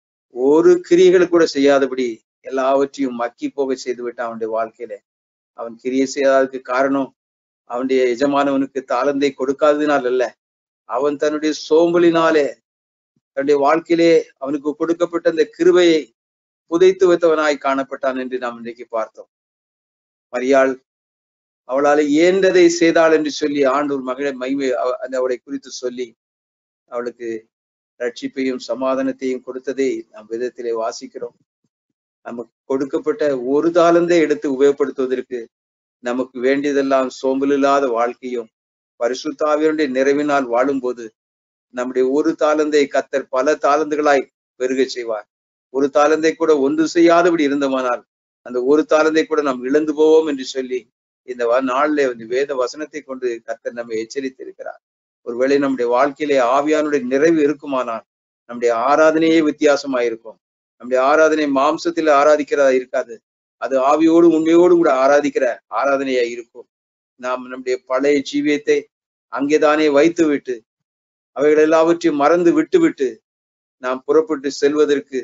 ஒரு கிரியைகள் கூட செய்யாதபடி எல்லாவற்றையும் மக்கி போக செய்து விட்டான் அவனுடைய வாழ்க்கையில அவன் கிரியை செய்யாததுக்கு காரணம் அவனுடைய எஜமானவனுக்கு தாளந்தை கொடுக்காததினால் அல்ல அவன் தன்னுடைய சோம்பலினாலே தன்னுடைய வாழ்க்கையிலே அவனுக்கு கொடுக்கப்பட்ட அந்த கிருபையை புதைத்து வைத்தவனாய் காணப்பட்டான் என்று நாம் இன்றைக்கு பார்த்தோம் மரியாள் அவளால் இயன்றதை செய்தாள் என்று சொல்லி ஆண்டூர் மகிழ மகிமை அவ- அந்த அவளை குறித்து சொல்லி அவளுக்கு ரட்சிப்பையும் சமாதானத்தையும் கொடுத்ததை நாம் விதத்திலே வாசிக்கிறோம் நமக்கு கொடுக்கப்பட்ட ஒரு தாளந்தை எடுத்து உபயோகப்படுத்துவதற்கு நமக்கு வேண்டியதெல்லாம் சோம்பல் இல்லாத வாழ்க்கையும் பரிசுத்தாவியனுடைய நிறைவினால் வாழும்போது நம்முடைய ஒரு தாளந்தை கத்தர் பல தாளந்துகளாய் பெருகச் செய்வார் ஒரு தாளந்தை கூட ஒன்று செய்யாதபடி இருந்தமானால் அந்த ஒரு தாளந்தை கூட நாம் இழந்து போவோம் என்று சொல்லி இந்த வ- நாளிலே வந்து வேத வசனத்தை கொண்டு கத்தர் நம்மை எச்சரித்திருக்கிறார் ஒருவேளை நம்முடைய வாழ்க்கையிலே ஆவியானுடைய நிறைவு இருக்குமானால் நம்முடைய ஆராதனையே வித்தியாசமாயிருக்கும் நம்முடைய ஆராதனை மாம்சத்தில் ஆராதிக்கிறதா இருக்காது அது ஆவியோடும் உண்மையோடும் கூட ஆராதிக்கிற ஆராதனையா இருக்கும் நாம் நம்முடைய பழைய ஜீவியத்தை அங்கேதானே வைத்து விட்டு அவைகள் எல்லாவற்றையும் மறந்து விட்டு விட்டு நாம் புறப்பட்டு செல்வதற்கு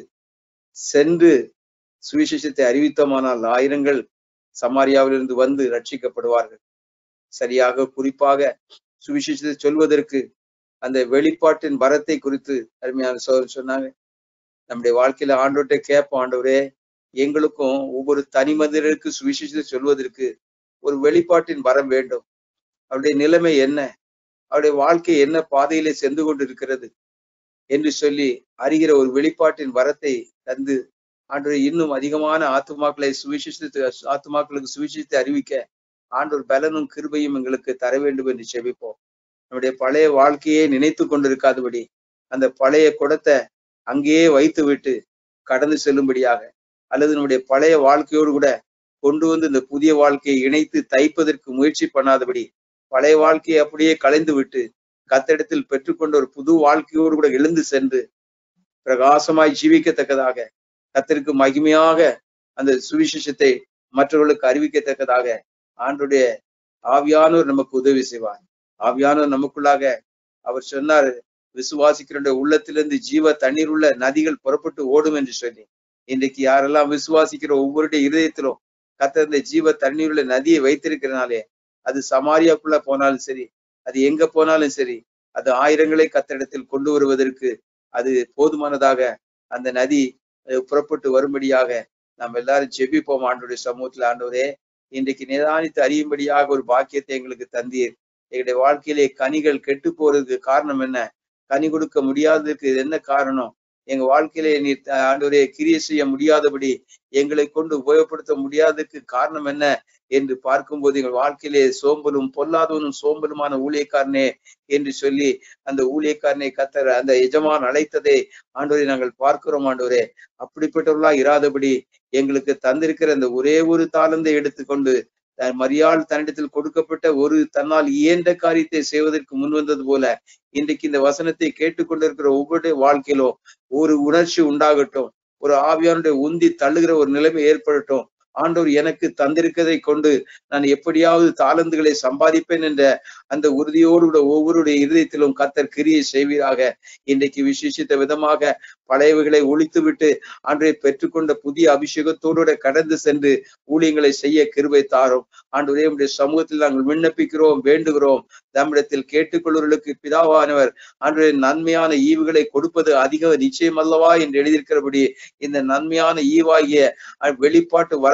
சென்று சுவிசேஷத்தை அறிவித்தோமானால் ஆயிரங்கள் சமாரியாவிலிருந்து வந்து ரட்சிக்கப்படுவார்கள் சரியாக குறிப்பாக சுவிசேஷத்தை சொல்வதற்கு அந்த வெளிப்பாட்டின் வரத்தை குறித்து அருமையான சோதரர் சொன்னாங்க நம்முடைய வாழ்க்கையில ஆண்டோட்ட கேட்போம் ஆண்டவரே எங்களுக்கும் ஒவ்வொரு தனி மனிதருக்கு சுவிசேஷத்தை சொல்வதற்கு ஒரு வெளிப்பாட்டின் வரம் வேண்டும் அவருடைய நிலைமை என்ன அவருடைய வாழ்க்கை என்ன பாதையிலே சென்று கொண்டு இருக்கிறது என்று சொல்லி அறிகிற ஒரு வெளிப்பாட்டின் வரத்தை தந்து ஆண்டவர் இன்னும் அதிகமான ஆத்துமாக்களை சுவிசேஷத்தை ஆத்துமாக்களுக்கு சுவிசேஷத்தை அறிவிக்க ஆண்டவர் பலனும் கிருபையும் எங்களுக்கு தர வேண்டும் என்று செபிப்போம் நம்முடைய பழைய வாழ்க்கையை நினைத்து கொண்டிருக்காதபடி அந்த பழைய குடத்தை அங்கேயே வைத்து விட்டு கடந்து செல்லும்படியாக அல்லது நம்முடைய பழைய வாழ்க்கையோடு கூட கொண்டு வந்து இந்த புதிய வாழ்க்கையை இணைத்து தைப்பதற்கு முயற்சி பண்ணாதபடி பழைய வாழ்க்கையை அப்படியே கலைந்து விட்டு கத்தடத்தில் பெற்றுக்கொண்ட ஒரு புது வாழ்க்கையோடு கூட எழுந்து சென்று பிரகாசமாய் ஜீவிக்கத்தக்கதாக கத்திற்கு மகிமையாக அந்த சுவிசேஷத்தை மற்றவர்களுக்கு அறிவிக்கத்தக்கதாக ஆண்டுடைய ஆவியானோர் நமக்கு உதவி செய்வார் ஆவியானோர் நமக்குள்ளாக அவர் சொன்னார் விசுவாசிக்கிற உள்ளத்திலிருந்து ஜீவ தண்ணீர் உள்ள நதிகள் புறப்பட்டு ஓடும் என்று சொல்லி இன்றைக்கு யாரெல்லாம் விசுவாசிக்கிற ஒவ்வொருடைய இருதயத்திலும் கத்தர் இந்த ஜீவ தண்ணீர் உள்ள நதியை வைத்திருக்கிறனாலே அது சமாரியாக்குள்ள போனாலும் சரி அது எங்க போனாலும் சரி அது ஆயிரங்களை கத்தரிடத்தில் கொண்டு வருவதற்கு அது போதுமானதாக அந்த நதி அஹ், புறப்பட்டு வரும்படியாக நாம் எல்லாரும் ஜெபிப்போம் ஆண்டோடைய சமூகத்துல ஆண்டவரே இன்றைக்கு நிதானித்து அறியும்படியாக ஒரு பாக்கியத்தை எங்களுக்கு தந்தீர் எங்களுடைய வாழ்க்கையிலே கனிகள் கெட்டு போறதுக்கு காரணம் என்ன கனி கொடுக்க முடியாததுக்கு இது என்ன காரணம் எங்க வாழ்க்கையிலே நீ ஆண்டவரே கிரியை செய்ய முடியாதபடி எங்களை கொண்டு உபயோகப்படுத்த முடியாததுக்கு காரணம் என்ன என்று பார்க்கும்போது எங்கள் வாழ்க்கையிலே சோம்பலும் பொல்லாதவனும் சோம்பலுமான ஊழியக்காரனே என்று சொல்லி அந்த ஊழியக்காரனை கத்தர் அந்த எஜமான் அழைத்ததை ஆண்டவரை நாங்கள் பார்க்கிறோம் ஆண்டவரே அப்படிப்பட்டவர்களா இராதபடி எங்களுக்கு தந்திருக்கிற அந்த ஒரே ஒரு தாளந்தை எடுத்துக்கொண்டு தன் மரியாள் தன்னிடத்தில் கொடுக்கப்பட்ட ஒரு தன்னால் இயன்ற காரியத்தை செய்வதற்கு முன் வந்தது போல இன்றைக்கு இந்த வசனத்தை கேட்டுக்கொண்டிருக்கிற ஒவ்வொரு வாழ்க்கையிலும் ஒரு உணர்ச்சி உண்டாகட்டும் ஒரு ஆவியானுடைய உந்தி தள்ளுகிற ஒரு நிலைமை ஏற்படட்டும் ஆண்டவர் எனக்கு தந்திருக்கதை கொண்டு நான் எப்படியாவது தாளந்துகளை சம்பாதிப்பேன் என்ற அந்த உறுதியோடு கூட ஒவ்வொருடைய இருதயத்திலும் கத்தர் கிரியை செய்வீராக இன்றைக்கு விசேஷித்த விதமாக பழையவைகளை ஒழித்துவிட்டு ஆண்டரை பெற்றுக்கொண்ட புதிய அபிஷேகத்தோடு கூட கடந்து சென்று ஊழியங்களை செய்ய கிருபை தாரும் ஆண்டவரே உடைய சமூகத்தில் நாங்கள் விண்ணப்பிக்கிறோம் வேண்டுகிறோம் நம்மிடத்தில் கேட்டுக்கொள்வர்களுக்கு பிதாவானவர் ஆண்டவரே நன்மையான ஈவுகளை கொடுப்பது அதிக நிச்சயம் அல்லவா என்று எழுதியிருக்கிறபடி இந்த நன்மையான ஈவாகிய அஹ், வெளிப்பாட்டு வரத்தை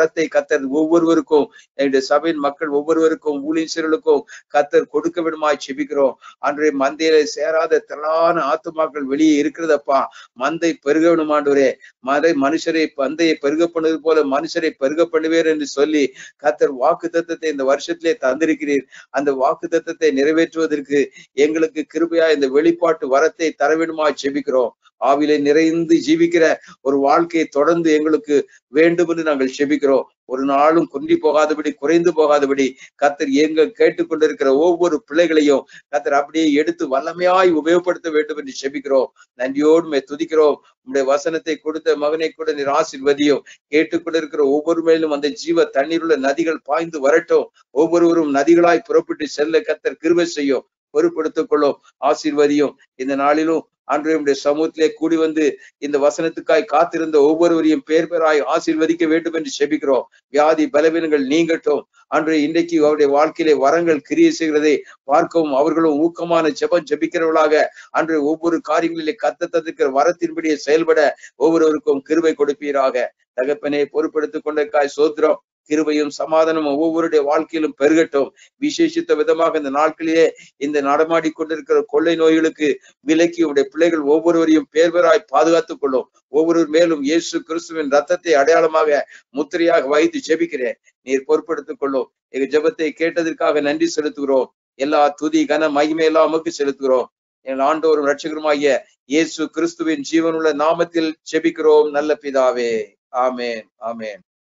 வரத்தை கத்தர் ஒவ்வொருவருக்கும் என்னுடைய சபையின் மக்கள் ஒவ்வொருவருக்கும் ஊழியர்களுக்கும் கத்தர் கொடுக்க விடுமாய் செபிக்கிறோம் அன்றைய மந்தையில சேராத திரளான ஆத்துமாக்கள் வெளியே இருக்கிறதப்பா மந்தை பெருக விடுமாண்டவரே மதை மனுஷரை மந்தையை பெருக பண்ணது போல மனுஷரை பெருக பண்ணுவேர் என்று சொல்லி கத்தர் வாக்கு தத்தத்தை இந்த வருஷத்திலே தந்திருக்கிறீர் அந்த வாக்கு தத்தத்தை நிறைவேற்றுவதற்கு எங்களுக்கு கிருபையா இந்த வெளிப்பாட்டு வரத்தை தரவிடுமாய் செபிக்கிறோம் ஆவிலே நிறைந்து ஜீவிக்கிற ஒரு வாழ்க்கையை தொடர்ந்து எங்களுக்கு வேண்டும் என்று நாங்கள் செபிக்கிறோம் ஒரு நாளும் குன்றி போகாதபடி குறைந்து போகாதபடி கத்தர் எங்க கேட்டுக்கொண்டிருக்கிற ஒவ்வொரு பிள்ளைகளையும் கத்தர் அப்படியே எடுத்து வல்லமையாய் உபயோகப்படுத்த வேண்டும் என்று செபிக்கிறோம் நன்றியோடு மே துதிக்கிறோம் உங்களுடைய வசனத்தை கொடுத்த மகனை கூட நீர் ஆசிர்வதியும் கேட்டுக்கொண்டிருக்கிற ஒவ்வொரு மேலும் அந்த ஜீவ தண்ணீருள்ள நதிகள் பாய்ந்து வரட்டும் ஒவ்வொருவரும் நதிகளாய் புறப்பட்டு செல்ல கத்தர் கிருபை செய்யும் பொறுப்படுத்திக் கொள்ளும் ஆசீர்வதியும் இந்த நாளிலும் அன்றைய சமூகத்திலே கூடி வந்து இந்த வசனத்துக்காய் காத்திருந்த ஒவ்வொருவரையும் பேர் பேராய் ஆசீர்வதிக்க வேண்டும் என்று செபிக்கிறோம் வியாதி பலவீனங்கள் நீங்கட்டும் அன்றைய இன்றைக்கு அவருடைய வாழ்க்கையிலே வரங்கள் கிரியை செய்கிறதை பார்க்கவும் அவர்களும் ஊக்கமான ஜெபம் ஜெபிக்கிறவர்களாக அன்று ஒவ்வொரு காரியங்களிலே கத்த தந்திருக்கிற வரத்தின்படியே செயல்பட ஒவ்வொருவருக்கும் கிருபை கொடுப்பீராக தகப்பனை பொறுப்படுத்திக் கொண்டக்காய் சோத்திரம் கிருபையும் சமாதானமும் ஒவ்வொருடைய வாழ்க்கையிலும் பெருகட்டும் விசேஷித்த விதமாக இந்த நாட்களிலே இந்த நடமாடி கொண்டிருக்கிற கொள்ளை நோய்களுக்கு விலக்கி உடைய பிள்ளைகள் ஒவ்வொருவரையும் பேர்வராய் பாதுகாத்துக் கொள்ளும் ஒவ்வொரு மேலும் இயேசு கிறிஸ்துவின் ரத்தத்தை அடையாளமாக முத்திரையாக வைத்து ஜெபிக்கிறேன் நீர் பொறுப்படுத்திக் கொள்ளும் எங்க ஜெபத்தை கேட்டதற்காக நன்றி செலுத்துகிறோம் எல்லா துதி கன மகிமையெல்லாம் உமக்கு செலுத்துகிறோம் எங்கள் ஆண்டோரும் ரட்சகருமாகிய இயேசு கிறிஸ்துவின் ஜீவனுள்ள நாமத்தில் ஜெபிக்கிறோம் நல்ல பிதாவே ஆமேன் ஆமேன்